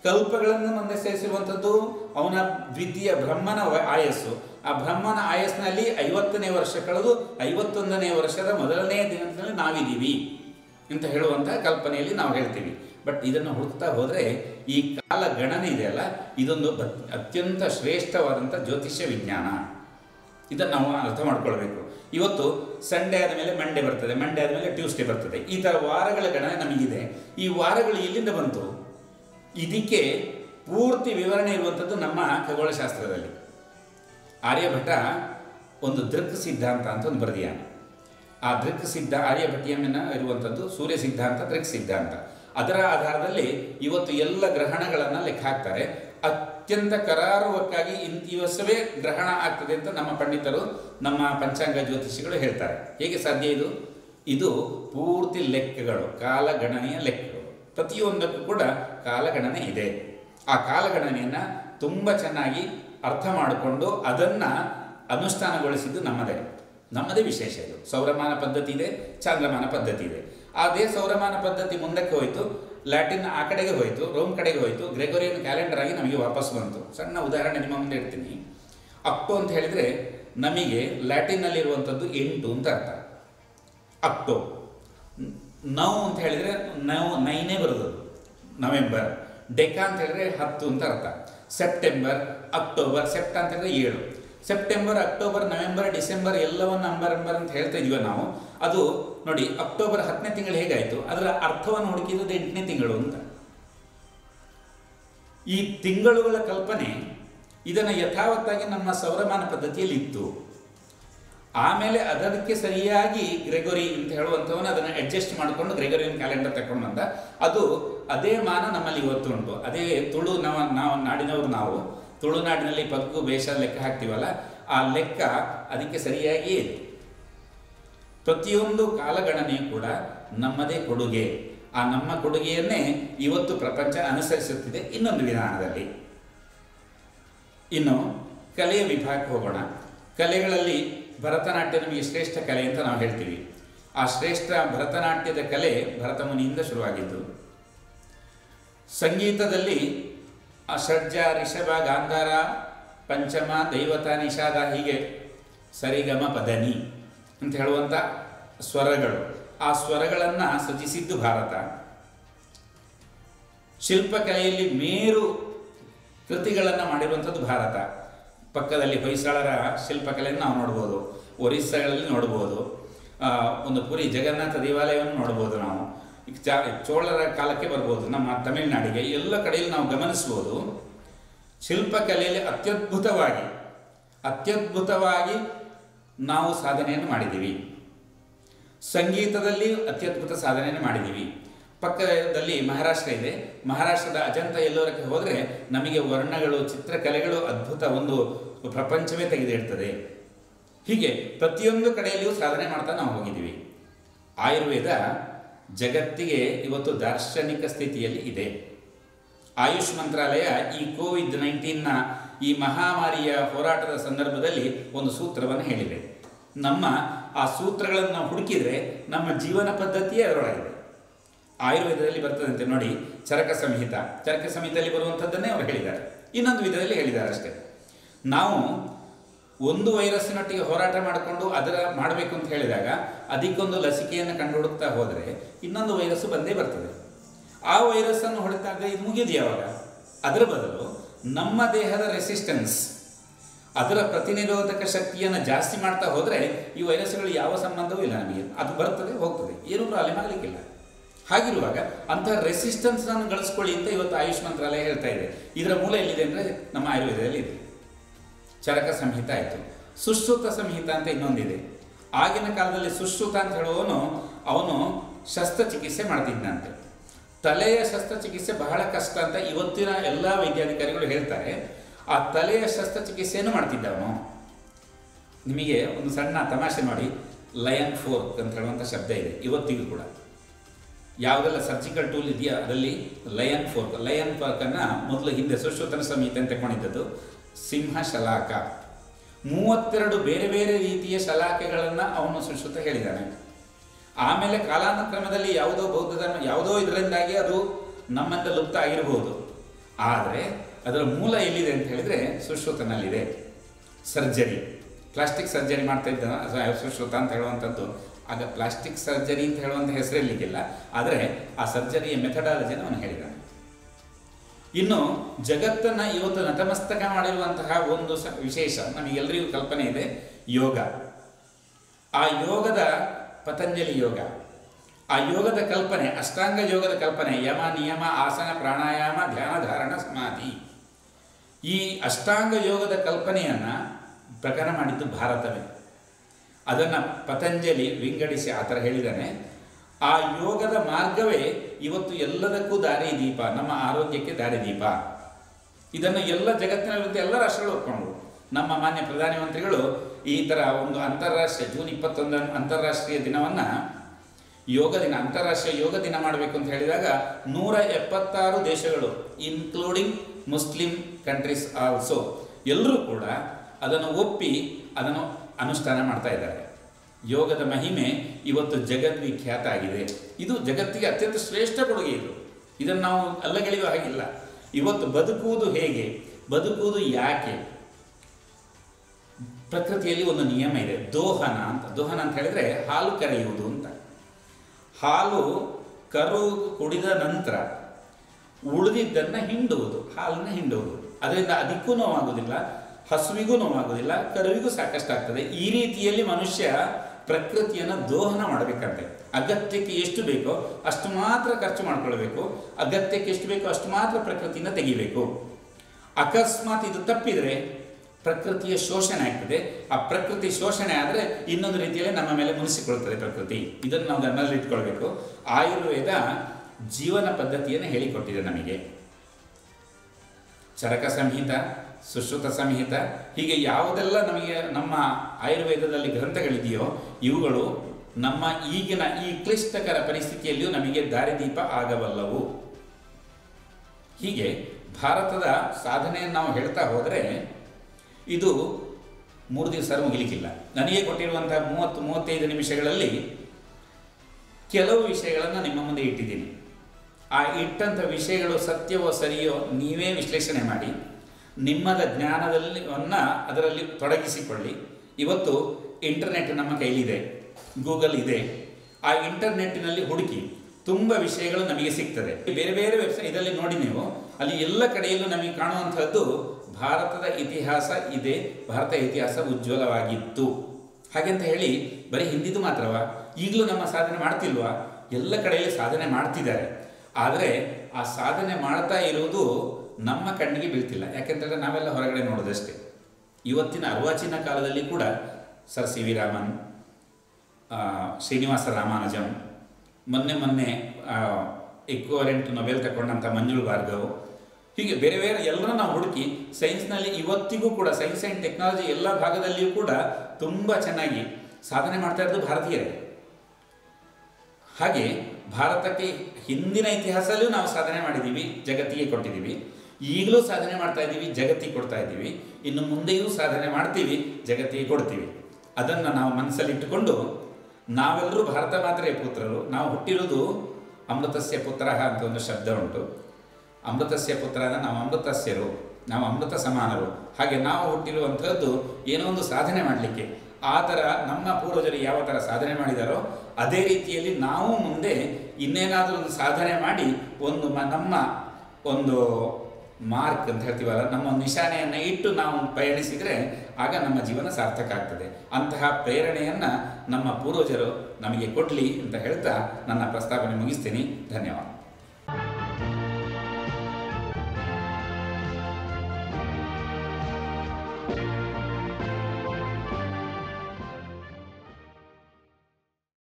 ಕಲ್ಪಗಳನ್ನು ಮುಂದೆ ಸೇರಿಸಿರುವಂಥದ್ದು ಅವನ ದ್ವಿತೀಯ ಬ್ರಹ್ಮನ ವ- ಆಯಸ್ಸು ಆ ಬ್ರಹ್ಮನ ಆಯಸ್ಸಿನಲ್ಲಿ ಐವತ್ತನೇ ವರ್ಷ ಕಳೆದು ಐವತ್ತೊಂದನೇ ವರ್ಷದ ಮೊದಲನೇ ದಿನದಲ್ಲಿ ನಾವಿದ್ದೀವಿ ಅಂತ ಹೇಳುವಂತಹ ಕಲ್ಪನೆಯಲ್ಲಿ ನಾವು ಹೇಳ್ತೀವಿ ಬಟ್ ಇದನ್ನು ಹುಡುಕ್ತಾ ಹೋದರೆ ಈ ಕಾಲ ಗಣನೆ ಇದೆಯಲ್ಲ ಇದೊಂದು ಬ- ಅತ್ಯಂತ ಶ್ರೇಷ್ಠವಾದಂಥ ಜ್ಯೋತಿಷ್ಯ ವಿಜ್ಞಾನ ಇದನ್ನು ನಾವು ಅರ್ಥ ಮಾಡ್ಕೊಳ್ಬೇಕು ಇವತ್ತು ಸಂಡೇ ಆದಮೇಲೆ ಮಂಡೇ ಬರ್ತದೆ ಮಂಡೇ ಆದಮೇಲೆ ಟ್ಯೂಸ್ಡೇ ಬರ್ತದೆ ಈ ಥರ ವಾರಗಳ ಗಣನೆ ನಮಗಿದೆ ಈ ವಾರಗಳು ಎಲ್ಲಿಂದ ಬಂತು ಇದಕ್ಕೆ ಪೂರ್ತಿ ವಿವರಣೆ ಇರುವಂಥದ್ದು ನಮ್ಮ ಖಗೋಳಶಾಸ್ತ್ರದಲ್ಲಿ ಆರ್ಯಭಟ ಒಂದು ದೃಕ್ ಸಿದ್ಧಾಂತ ಅಂತ ಒಂದು ಬರೆದಿಯಾನ ಆ ದೃಕ್ ಸಿದ್ಧ ಆರ್ಯಭಟಿಯನ್ನ ಇರುವಂಥದ್ದು ಸೂರ್ಯ ಸಿದ್ಧಾಂತ ದೃಕ್ ಸಿದ್ಧಾಂತ ಅದರ ಆಧಾರದಲ್ಲಿ ಇವತ್ತು ಎಲ್ಲ ಗ್ರಹಣಗಳನ್ನು ಲೆಕ್ಕ ಹಾಕ್ತಾರೆ ಅತ್ಯಂತ ಕರಾರುವಕ್ಕಾಗಿ ಇನ್ ಈ ವರ್ಷವೇ ಗ್ರಹಣ ಆಗ್ತದೆ ಅಂತ ನಮ್ಮ ಪಂಡಿತರು ನಮ್ಮ ಪಂಚಾಂಗ ಜ್ಯೋತಿಷಿಗಳು ಹೇಳ್ತಾರೆ ಹೇಗೆ ಸಾಧ್ಯ ಇದು ಇದು ಪೂರ್ತಿ ಲೆಕ್ಕಗಳು ಕಾಲಗಣನೆಯ ಲೆಕ್ಕಗಳು ಪ್ರತಿಯೊಂದಕ್ಕೂ ಕೂಡ ಕಾಲಗಣನೆ ಇದೆ ಆ ಕಾಲಗಣನೆಯನ್ನು ತುಂಬ ಚೆನ್ನಾಗಿ ಅರ್ಥ ಮಾಡಿಕೊಂಡು ಅದನ್ನು ಅನುಷ್ಠಾನಗೊಳಿಸಿದ್ದು ನಮ್ಮದೇ ನಮ್ಮದೇ ವಿಶೇಷ ಇದು ಸೌರಮಾನ ಪದ್ಧತಿ ಇದೆ ಚಾಂದ್ರಮಾನ ಪದ್ಧತಿ ಇದೆ ಅದೇ ಸೌರಮಾನ ಪದ್ಧತಿ ಮುಂದಕ್ಕೆ ಹೋಯಿತು ಲ್ಯಾಟಿನ್ ಆ ಕಡೆಗೆ ಹೋಯಿತು ರೋಮ್ ಕಡೆಗೆ ಹೋಯಿತು ಗ್ರೆಗೋರಿಯನ್ ಕ್ಯಾಲೆಂಡರ್ ಆಗಿ ನಮಗೆ ವಾಪಸ್ ಬಂತು ಸಣ್ಣ ಉದಾಹರಣೆ ನಿಮ್ಮ ಮುಂದೆ ಇಡ್ತೀನಿ ಅಕ್ಟೋ ಅಂತ ಹೇಳಿದರೆ ನಮಗೆ ಲ್ಯಾಟಿನ್ನಲ್ಲಿರುವಂಥದ್ದು ಎಂಟು ಅಂತ ಅರ್ಥ ಅಕ್ಟೋ ನೌ ಅಂತ ಹೇಳಿದರೆ ನೌ ನೈನೇ ಬರೋದು ನವೆಂಬರ್ ಡೆಕಾ ಅಂತ ಹೇಳಿದ್ರೆ ಹತ್ತು ಅಂತ ಅರ್ಥ ಸೆಪ್ಟೆಂಬರ್ ಅಕ್ಟೋಬರ್ ಸೆಪ್ಟ ಅಂತ ಹೇಳಿದ್ರೆ ಏಳು ಸೆಪ್ಟೆಂಬರ್ ಅಕ್ಟೋಬರ್ ನವೆಂಬರ್ ಡಿಸೆಂಬರ್ ಎಲ್ಲವನ್ನ ನಂಬರ್ ನಂಬರ್ ಅಂತ ಹೇಳ್ತಾ ಇದೀವ ನಾವು ಅದು ನೋಡಿ ಅಕ್ಟೋಬರ್ ಹತ್ತನೇ ತಿಂಗಳು ಹೇಗಾಯಿತು ಅದರ ಅರ್ಥವನ್ನು ಹುಡುಕಿದ್ದು ಎಂಟನೇ ತಿಂಗಳು ಅಂತ ಈ ತಿಂಗಳುಗಳ ಕಲ್ಪನೆ ಇದನ್ನು ಯಥಾವತ್ತಾಗಿ ನಮ್ಮ ಸೌರಮಾನ ಪದ್ಧತಿಯಲ್ಲಿ ಇತ್ತು ಆಮೇಲೆ ಅದಕ್ಕೆ ಸರಿಯಾಗಿ ಗ್ರೆಗೋರಿ ಅಂತ ಹೇಳುವಂಥವನು ಅದನ್ನು ಅಡ್ಜಸ್ಟ್ ಮಾಡಿಕೊಂಡು ಗ್ರೆಗೋರಿಯನ್ ಕ್ಯಾಲೆಂಡರ್ ತಗೊಂಡು ಬಂದ ಅದು ಅದೇ ಮಾನ ನಮ್ಮಲ್ಲಿ ಇವತ್ತು ಉಂಟು ಅದೇ ತುಳು ನಾವು ನಾವು ನಾಡಿನವರು ನಾವು ತುಳುನಾಡಿನಲ್ಲಿ ಪಗ್ಗು ಬೇಷ ಲೆಕ್ಕ ಹಾಕ್ತೀವಲ್ಲ ಆ ಲೆಕ್ಕ ಅದಕ್ಕೆ ಸರಿಯಾಗಿಯೇ ಇದೆ ಪ್ರತಿಯೊಂದು ಕಾಲಗಣನೆ ಕೂಡ ನಮ್ಮದೇ ಕೊಡುಗೆ ಆ ನಮ್ಮ ಕೊಡುಗೆಯನ್ನೇ ಇವತ್ತು ಪ್ರಪಂಚ ಅನುಸರಿಸುತ್ತಿದೆ ಇನ್ನೊಂದು ವಿಧಾನದಲ್ಲಿ ಇನ್ನು ಕಲೆಯ ವಿಭಾಗಕ್ಕೆ ಹೋಗೋಣ ಕಲೆಗಳಲ್ಲಿ ಭರತನಾಟ್ಯ ನಮಗೆ ಶ್ರೇಷ್ಠ ಕಲೆ ಅಂತ ನಾವು ಹೇಳ್ತೀವಿ ಆ ಶ್ರೇಷ್ಠ ಭರತನಾಟ್ಯದ ಕಲೆ ಭರತ ಮುನಿಯಿಂದ ಶುರುವಾಗಿದ್ದು ಸಂಗೀತದಲ್ಲಿ ಆ ಷಡ್ಜ ರಿಷಭ ಗಾಂಧಾರ ಪಂಚಮ ದೈವತ ನಿಷಾದ ಹೀಗೆ ಸರಿಗಮ ಪದನಿ ಅಂತ ಹೇಳುವಂಥ ಸ್ವರಗಳು ಆ ಸ್ವರಗಳನ್ನು ಸೃಜಿಸಿದ್ದು ಭಾರತ ಶಿಲ್ಪಕಲೆಯಲ್ಲಿ ಮೇರು ಕೃತಿಗಳನ್ನು ಮಾಡಿರುವಂಥದ್ದು ಭಾರತ ಪಕ್ಕದಲ್ಲಿ ಹೊಯ್ಸಳರ ಶಿಲ್ಪಕಲೆಯನ್ನು ನಾವು ನೋಡ್ಬೋದು ಒರಿಸ್ಸಾಗಳಲ್ಲಿ ನೋಡ್ಬೋದು ಆ, ಒಂದು ಪುರಿ ಜಗನ್ನಾಥ ದೇವಾಲಯವನ್ನು ನೋಡ್ಬೋದು ನಾವು ಈಗ ಚಾ ಚೋಳರ ಕಾಲಕ್ಕೆ ಬರ್ಬೋದು ನಮ್ಮ ತಮಿಳುನಾಡಿಗೆ ಎಲ್ಲ ಕಡೆಯಲ್ಲಿ ನಾವು ಗಮನಿಸ್ಬೋದು ಶಿಲ್ಪಕಲೆಯಲ್ಲಿ ಅತ್ಯದ್ಭುತವಾಗಿ ಅತ್ಯದ್ಭುತವಾಗಿ ನಾವು ಸಾಧನೆಯನ್ನು ಮಾಡಿದ್ದೀವಿ ಸಂಗೀತದಲ್ಲಿ ಅತ್ಯದ್ಭುತ ಸಾಧನೆಯನ್ನು ಮಾಡಿದ್ದೀವಿ ಪಕ್ಕದಲ್ಲಿ ಮಹಾರಾಷ್ಟ್ರ ಇದೆ ಮಹಾರಾಷ್ಟ್ರದ ಅಜಂತ ಎಲ್ಲೋರಕ್ಕೆ ಹೋದರೆ ನಮಗೆ ವರ್ಣಗಳು ಚಿತ್ರಕಲೆಗಳು ಅದ್ಭುತ ಒಂದು ಪ್ರಪಂಚವೇ ತೆಗೆದಿಡ್ತದೆ ಹೀಗೆ ಪ್ರತಿಯೊಂದು ಕಡೆಯಲ್ಲಿಯೂ ಸಾಧನೆ ಮಾಡ್ತಾ ನಾವು ಹೋಗಿದ್ದೀವಿ ಆಯುರ್ವೇದ ಜಗತ್ತಿಗೆ ಇವತ್ತು ದಾರ್ಶನಿಕ ಸ್ಥಿತಿಯಲ್ಲಿ ಇದೆ ಆಯುಷ್ ಮಂತ್ರಾಲಯ ಈ ಕೋವಿಡ್ ನೈನ್ಟೀನ್ನ ಈ ಮಹಾಮಾರಿಯ ಹೋರಾಟದ ಸಂದರ್ಭದಲ್ಲಿ ಒಂದು ಸೂತ್ರವನ್ನು ಹೇಳಿದೆ ನಮ್ಮ ಆ ಸೂತ್ರಗಳನ್ನು ನಾವು ಹುಡುಕಿದರೆ ನಮ್ಮ ಜೀವನ ಪದ್ಧತಿಯೇ ಅದರೊಳಗಿದೆ ಆಯುರ್ವೇದದಲ್ಲಿ ಬರ್ತದಂತೆ ನೋಡಿ ಚರಕ ಸಂಹಿತ ಚರಕ ಸಂಹಿತೆಯಲ್ಲಿ ಬರುವಂಥದ್ದನ್ನೇ ಅವರು ಹೇಳಿದ್ದಾರೆ ಇನ್ನೊಂದು ವಿಧದಲ್ಲಿ ಹೇಳಿದ್ದಾರೆ ಅಷ್ಟೇ ನಾವು ಒಂದು ವೈರಸ್ಸಿನೊಟ್ಟಿಗೆ ಹೋರಾಟ ಮಾಡಿಕೊಂಡು ಅದರ ಮಾಡಬೇಕು ಅಂತ ಹೇಳಿದಾಗ ಅದಕ್ಕೊಂದು ಲಸಿಕೆಯನ್ನು ಕಂಡುಹುಡುಕ್ತಾ ಹೋದರೆ ಇನ್ನೊಂದು ವೈರಸ್ಸು ಬಂದೇ ಬರ್ತದೆ ಆ ವೈರಸ್ಸನ್ನು ಹೊಡೆದಾಗ ಇದು ಮುಗಿದು ಯಾವಾಗ ಅದರ ಬದಲು ನಮ್ಮ ದೇಹದ ರೆಸಿಸ್ಟೆನ್ಸ್ ಅದರ ಪ್ರತಿನಿರೋಧಕ ಶಕ್ತಿಯನ್ನು ಜಾಸ್ತಿ ಮಾಡ್ತಾ ಹೋದರೆ ಈ ವೈರಸ್ಗಳು ಯಾವ ಸಂಬಂಧವೂ ಇಲ್ಲ ನಮಗೆ ಅದು ಬರ್ತದೆ ಹೋಗ್ತದೆ ಏನೂ ಪ್ರಾಬ್ಲಮ್ ಆಗಲಿಕ್ಕಿಲ್ಲ ಹಾಗಿರುವಾಗ ಅಂತಹ ರೆಸಿಸ್ಟೆನ್ಸನ್ನು ಗಳಿಸ್ಕೊಳ್ಳಿ ಅಂತ ಇವತ್ತು ಆಯುಷ್ ಮಂತ್ರಾಲಯ ಹೇಳ್ತಾ ಇದೆ ಇದರ ಮೂಲ ಎಲ್ಲಿದೆ ಅಂದರೆ ನಮ್ಮ ಆಯುರ್ವೇದದಲ್ಲಿ ಇದೆ ಚರಕ ಸಂಹಿತ ಆಯಿತು ಸುಶ್ರುತ ಸಂಹಿತ ಅಂತ ಇನ್ನೊಂದಿದೆ ಆಗಿನ ಕಾಲದಲ್ಲಿ ಸುಶ್ರುತ ಅಂತ ಹೇಳುವವನು ಅವನು ಶಸ್ತ್ರಚಿಕಿತ್ಸೆ ಮಾಡ್ತಿದ್ದಂತೆ ತಲೆಯ ಶಸ್ತ್ರಚಿಕಿತ್ಸೆ ಬಹಳ ಕಷ್ಟ ಅಂತ ಇವತ್ತಿನ ಎಲ್ಲ ವೈದ್ಯಾಧಿಕಾರಿಗಳು ಹೇಳ್ತಾರೆ ಆ ತಲೆಯ ಶಸ್ತ್ರಚಿಕಿತ್ಸೆಯನ್ನು ಮಾಡ್ತಿದ್ದ ಅವನು ನಿಮಗೆ ಒಂದು ಸಣ್ಣ ತಮಾಷೆ ಮಾಡಿ ಲಯನ್ ಫೋರ್ಕ್ ಅಂತ ಹೇಳುವಂಥ ಶಬ್ದ ಇದೆ ಇವತ್ತಿಗೂ ಕೂಡ ಯಾವುದೆಲ್ಲ ಸರ್ಜಿಕಲ್ ಟೂಲ್ ಇದೆಯಾ ಅದರಲ್ಲಿ ಲಯನ್ ಫೋರ್ಕ್ ಲಯನ್ ಫೋರ್ಕನ್ನು ಮೊದಲು ಹಿಂದೆ ಸುಶ್ರುತನ ಸಂಹಿತೆ ಅಂತ ತಗೊಂಡಿದ್ದದ್ದು ಸಿಂಹ ಶಲಾಕ ಮೂವತ್ತೆರಡು ಬೇರೆ ಬೇರೆ ರೀತಿಯ ಶಲಾಕೆಗಳನ್ನು ಅವನು ಸುಶ್ರುತ ಹೇಳಿದ್ದಾನೆ ಆಮೇಲೆ ಕಾಲಾನುಕ್ರಮದಲ್ಲಿ ಯಾವುದೋ ಬೌದ್ಧ ಧರ್ಮ ಯಾವುದೋ ಇದರಿಂದಾಗಿ ಅದು ನಮ್ಮಿಂದ ಲುಪ್ತ ಆಗಿರಬಹುದು ಆದರೆ ಅದರ ಮೂಲ ಎಲ್ಲಿದೆ ಅಂತ ಹೇಳಿದರೆ ಸುಶ್ರುತನಲ್ಲಿದೆ ಸರ್ಜರಿ ಪ್ಲಾಸ್ಟಿಕ್ ಸರ್ಜರಿ ಮಾಡ್ತಾ ಇದ್ದ ಸ- ಸುಶ್ರುತ ಅಂತ ಹೇಳುವಂಥದ್ದು ಆಗ ಪ್ಲಾಸ್ಟಿಕ್ ಸರ್ಜರಿ ಅಂತ ಹೇಳುವಂಥ ಹೆಸರಿರ್ಲಿಕ್ಕಿಲ್ಲ ಆದರೆ ಆ ಸರ್ಜರಿಯ ಮೆಥಡಾಲಜಿನ ಅವನು ಹೇಳಿದ್ದಾನೆ ಇನ್ನು ಜಗತ್ತನ್ನ ಇವತ್ತು ನತಮಸ್ತಕ ಮಾಡಿರುವಂತಹ ಒಂದು ಸ ವಿಶೇಷ ನಮಗೆಲ್ಲರಿಗೂ ಕಲ್ಪನೆ ಇದೆ ಯೋಗ ಆ ಯೋಗದ ಪತಂಜಲಿ ಯೋಗ ಆ ಯೋಗದ ಕಲ್ಪನೆ ಅಷ್ಟಾಂಗ ಯೋಗದ ಕಲ್ಪನೆ ಯಮ ನಿಯಮ ಆಸನ ಪ್ರಾಣಾಯಾಮ ಧ್ಯಾನ ಧಾರಣ ಸಮಾಧಿ ಈ ಅಷ್ಟಾಂಗ ಯೋಗದ ಕಲ್ಪನೆಯನ್ನ ಪ್ರಕಟ ಮಾಡಿದ್ದು ಭಾರತವೇ ಅದನ್ನು ಪತಂಜಲಿ ವಿಂಗಡಿಸಿ ಆ ಥರ ಹೇಳಿದ್ದಾನೆ ಆ ಯೋಗದ ಮಾರ್ಗವೇ ಇವತ್ತು ಎಲ್ಲದಕ್ಕೂ ದಾರಿ ದೀಪ ನಮ್ಮ ಆರೋಗ್ಯಕ್ಕೆ ದಾರಿ ದೀಪ ಇದನ್ನು ಎಲ್ಲ ಜಗತ್ತಿನಲ್ಲಿರುವಂಥ ಎಲ್ಲ ರಾಷ್ಟ್ರಗಳು ಒಪ್ಕೊಂಡ್ರು ನಮ್ಮ ಮಾನ್ಯ ಪ್ರಧಾನಮಂತ್ರಿಗಳು ಈ ಥರ ಒಂದು ಅಂತಾರಾಷ್ಟ್ರೀಯ ಜೂನ್ ಇಪ್ಪತ್ತೊಂದ ಅಂತಾರಾಷ್ಟ್ರೀಯ ದಿನವನ್ನು ಯೋಗ ದಿನ ಅಂತಾರಾಷ್ಟ್ರೀಯ ಯೋಗ ದಿನ ಮಾಡಬೇಕು ಅಂತ ಹೇಳಿದಾಗ ನೂರ ಎಪ್ಪತ್ತಾರು ದೇಶಗಳು ಇನ್ಕ್ಲೂಡಿಂಗ್ ಮುಸ್ಲಿಂ ಕಂಟ್ರೀಸ್ ಆಲ್ಸೋ ಎಲ್ಲರೂ ಕೂಡ ಅದನ್ನು ಒಪ್ಪಿ ಅದನ್ನು ಅನುಷ್ಠಾನ ಮಾಡ್ತಾ ಇದ್ದಾರೆ ಯೋಗದ ಮಹಿಮೆ ಇವತ್ತು ಜಗದ್ವಿಖ್ಯಾತ ಆಗಿದೆ ಇದು ಜಗತ್ತಿಗೆ ಅತ್ಯಂತ ಶ್ರೇಷ್ಠ ಕೊಡುಗೆ ಇದು ಇದನ್ನು ನಾವು ಅಲ್ಲಗೆಳೆಯುವ ಹಾಗಿಲ್ಲ ಇವತ್ತು ಬದುಕುವುದು ಹೇಗೆ ಬದುಕುವುದು ಯಾಕೆ ಪ್ರಕೃತಿಯಲ್ಲಿ ಒಂದು ನಿಯಮ ಇದೆ ದೋಹನ ಅಂತ ದೋಹನ ಅಂತ ಹೇಳಿದ್ರೆ ಹಾಲು ಕರೆಯುವುದು ಅಂತ ಹಾಲು ಕರು ಕುಡಿದ ನಂತರ ಉಳಿದಿದ್ದನ್ನು ಹಿಂಡುವುದು ಹಾಲನ್ನು ಹಿಂಡುವುದು ಅದರಿಂದ ಅದಕ್ಕೂ ನೋವಾಗುವುದಿಲ್ಲ ಹಸುವಿಗೂ ನೋವಾಗುವುದಿಲ್ಲ ಕರುವಿಗೂ ಸಾಕಷ್ಟು ಆಗ್ತದೆ ಈ ರೀತಿಯಲ್ಲಿ ಮನುಷ್ಯ ಪ್ರಕೃತಿಯನ್ನು ದೋಹನ ಮಾಡಬೇಕಂತೆ ಅಗತ್ಯಕ್ಕೆ ಎಷ್ಟು ಬೇಕೋ ಅಷ್ಟು ಮಾತ್ರ ಖರ್ಚು ಮಾಡ್ಕೊಳ್ಬೇಕು ಅಗತ್ಯಕ್ಕೆ ಎಷ್ಟು ಬೇಕೋ ಅಷ್ಟು ಮಾತ್ರ ಪ್ರಕೃತಿಯಿಂದ ತೆಗಿಬೇಕು ಅಕಸ್ಮಾತ್ ಇದು ತಪ್ಪಿದರೆ ಪ್ರಕೃತಿಯ ಶೋಷಣೆ ಆಗ್ತದೆ ಆ ಪ್ರಕೃತಿ ಶೋಷಣೆ ಆದರೆ ಇನ್ನೊಂದು ರೀತಿಯಲ್ಲಿ ನಮ್ಮ ಮೇಲೆ ಮುನಿಸಿಕೊಳ್ತದೆ ಪ್ರಕೃತಿ ಇದನ್ನು ನಾವು ಗಮನದಲ್ಲಿ ಇಟ್ಕೊಳ್ಬೇಕು ಆಯುರ್ವೇದ ಜೀವನ ಪದ್ಧತಿಯನ್ನು ಹೇಳಿಕೊಟ್ಟಿದೆ ನಮಗೆ ಚರಕ ಸಂಹಿತ ಸುಶ್ರುತ ಸಂಹಿತ ಹೀಗೆ ಯಾವುದೆಲ್ಲ ನಮಗೆ ನಮ್ಮ ಆಯುರ್ವೇದದಲ್ಲಿ ಗ್ರಂಥಗಳಿದೆಯೋ ಇವುಗಳು ನಮ್ಮ ಈಗಿನ ಈ ಕ್ಲಿಷ್ಟಕರ ಪರಿಸ್ಥಿತಿಯಲ್ಲಿಯೂ ನಮಗೆ ದಾರಿದೀಪ ಆಗಬಲ್ಲವು ಹೀಗೆ ಭಾರತದ ಸಾಧನೆಯನ್ನು ನಾವು ಹೇಳ್ತಾ ಹೋದರೆ ಇದು ಮೂರು ದಿವಸ ಮುಗಿಲಿಕ್ಕಿಲ್ಲ ನನಗೆ ಕೊಟ್ಟಿರುವಂತಹ ಮೂವತ್ತು ಮೂವತ್ತೈದು ನಿಮಿಷಗಳಲ್ಲಿ ಕೆಲವು ವಿಷಯಗಳನ್ನು ನಿಮ್ಮ ಮುಂದೆ ಇಟ್ಟಿದ್ದೀನಿ ಆ ಇಟ್ಟಂಥ ವಿಷಯಗಳು ಸತ್ಯವೋ ಸರಿಯೋ ನೀವೇ ವಿಶ್ಲೇಷಣೆ ಮಾಡಿ ನಿಮ್ಮದ ಜ್ಞಾನದಲ್ಲಿ ಅನ್ನ ಅದರಲ್ಲಿ ತೊಡಗಿಸಿಕೊಳ್ಳಿ ಇವತ್ತು ಇಂಟರ್ನೆಟ್ ನಮ್ಮ ಕೈಲಿದೆ ಗೂಗಲ್ ಇದೆ ಆ ಇಂಟರ್ನೆಟ್ಟಿನಲ್ಲಿ ಹುಡುಕಿ ತುಂಬ ವಿಷಯಗಳು ನಮಗೆ ಸಿಗ್ತದೆ ಬೇರೆ ಬೇರೆ ವೆಬ್ಸೈಟ್ ಇದರಲ್ಲಿ ನೋಡಿ ನೀವು ಅಲ್ಲಿ ಎಲ್ಲ ಕಡೆಯಲ್ಲೂ ನಮಗೆ ಕಾಣುವಂಥದ್ದು ಭಾರತದ ಇತಿಹಾಸ ಇದೆ ಭಾರತ ಇತಿಹಾಸ ಉಜ್ವಲವಾಗಿತ್ತು ಹಾಗೆಂತ ಹೇಳಿ ಬರೀ ಹಿಂದಿದು ಮಾತ್ರವಾ ಈಗಲೂ ನಮ್ಮ ಸಾಧನೆ ಮಾಡ್ತಿಲ್ವಾ ಎಲ್ಲ ಕಡೆಯಲ್ಲಿ ಸಾಧನೆ ಮಾಡ್ತಿದ್ದಾರೆ ಆದರೆ ಆ ಸಾಧನೆ ಮಾಡ್ತಾ ಇರುವುದು ನಮ್ಮ ಕಣ್ಣಿಗೆ ಬೀಳ್ತಿಲ್ಲ ಯಾಕೆಂತಂದರೆ ನಾವೆಲ್ಲ ಹೊರಗಡೆ ನೋಡೋದಷ್ಟೇ ಇವತ್ತಿನ ಅರ್ವಾಚಿನ ಕಾಲದಲ್ಲಿ ಕೂಡ ಸರ್ ಸಿ ವಿ ರಾಮನ್ ಆ, ಶ್ರೀನಿವಾಸ ರಾಮಾನುಜಂ ಮೊನ್ನೆ ಮೊನ್ನೆ ಇಕ್ವಲೆಂಟ್ ನೊಬೆಲ್ ತಗೊಂಡಂಥ ಮಂಜುಳ್ ಭಾರ್ಗವ್ ಹೀಗೆ ಬೇರೆ ಬೇರೆ ಎಲ್ಲರೂ ನಾವು ಹುಡುಕಿ ಸೈನ್ಸ್ನಲ್ಲಿ ಇವತ್ತಿಗೂ ಕೂಡ ಸೈನ್ಸ್ ಆ್ಯಂಡ್ ಟೆಕ್ನಾಲಜಿ ಎಲ್ಲ ಭಾಗದಲ್ಲಿಯೂ ಕೂಡ ತುಂಬ ಚೆನ್ನಾಗಿ ಸಾಧನೆ ಮಾಡ್ತಾ ಇರೋದು ಭಾರತೀಯರೇ ಹಾಗೆ ಭಾರತಕ್ಕೆ ಹಿಂದಿನ ಇತಿಹಾಸದಲ್ಲೂ ನಾವು ಸಾಧನೆ ಮಾಡಿದ್ದೀವಿ ಜಗತ್ತಿಗೆ ಕೊಟ್ಟಿದ್ದೀವಿ ಈಗಲೂ ಸಾಧನೆ ಮಾಡ್ತಾ ಇದ್ದೀವಿ ಜಗತ್ತಿಗೆ ಕೊಡ್ತಾ ಇದ್ದೀವಿ ಇನ್ನು ಮುಂದೆಯೂ ಸಾಧನೆ ಮಾಡ್ತೀವಿ ಜಗತ್ತಿಗೆ ಕೊಡ್ತೀವಿ ಅದನ್ನು ನಾವು ಮನಸ್ಸಲ್ಲಿಟ್ಟುಕೊಂಡು ನಾವೆಲ್ಲರೂ ಭಾರತ ಮಾತ್ರೆಯ ಪುತ್ರರು ನಾವು ಹುಟ್ಟಿರೋದು ಅಮೃತಸ್ಯ ಪುತ್ರ ಅಂತ ಒಂದು ಶಬ್ದ ಉಂಟು ಅಮೃತಸ್ಯ ಪುತ್ರನ ನಾವು ಅಮೃತಸ್ಯರು ನಾವು ಅಮೃತ ಸಮಾನರು ಹಾಗೆ ನಾವು ಹುಟ್ಟಿರುವಂಥದ್ದು ಏನೋ ಒಂದು ಸಾಧನೆ ಮಾಡಲಿಕ್ಕೆ ಆ ಥರ ನಮ್ಮ ಪೂರ್ವಜರು ಯಾವ ಥರ ಸಾಧನೆ ಮಾಡಿದಾರೋ ಅದೇ ರೀತಿಯಲ್ಲಿ ನಾವು ಮುಂದೆ ಇನ್ನೇನಾದರೂ ಒಂದು ಸಾಧನೆ ಮಾಡಿ ಒಂದು ಮ ನಮ್ಮ ಒಂದು ಮಾರ್ಕ್ ಅಂತ ಹೇಳ್ತೀವಲ್ಲ ನಮ್ಮ ಒಂದು ನಿಶಾನೆಯನ್ನು ಇಟ್ಟು ನಾವು ಪಯಣಿಸಿದರೆ ಆಗ ನಮ್ಮ ಜೀವನ ಸಾರ್ಥಕ ಆಗ್ತದೆ ಅಂತಹ ಪ್ರೇರಣೆಯನ್ನು ನಮ್ಮ ಪೂರ್ವಜರು ನಮಗೆ ಕೊಡಲಿ ಅಂತ ಹೇಳ್ತಾ ನನ್ನ ಪ್ರಸ್ತಾವನೆ ಮುಗಿಸ್ತೀನಿ ಧನ್ಯವಾದ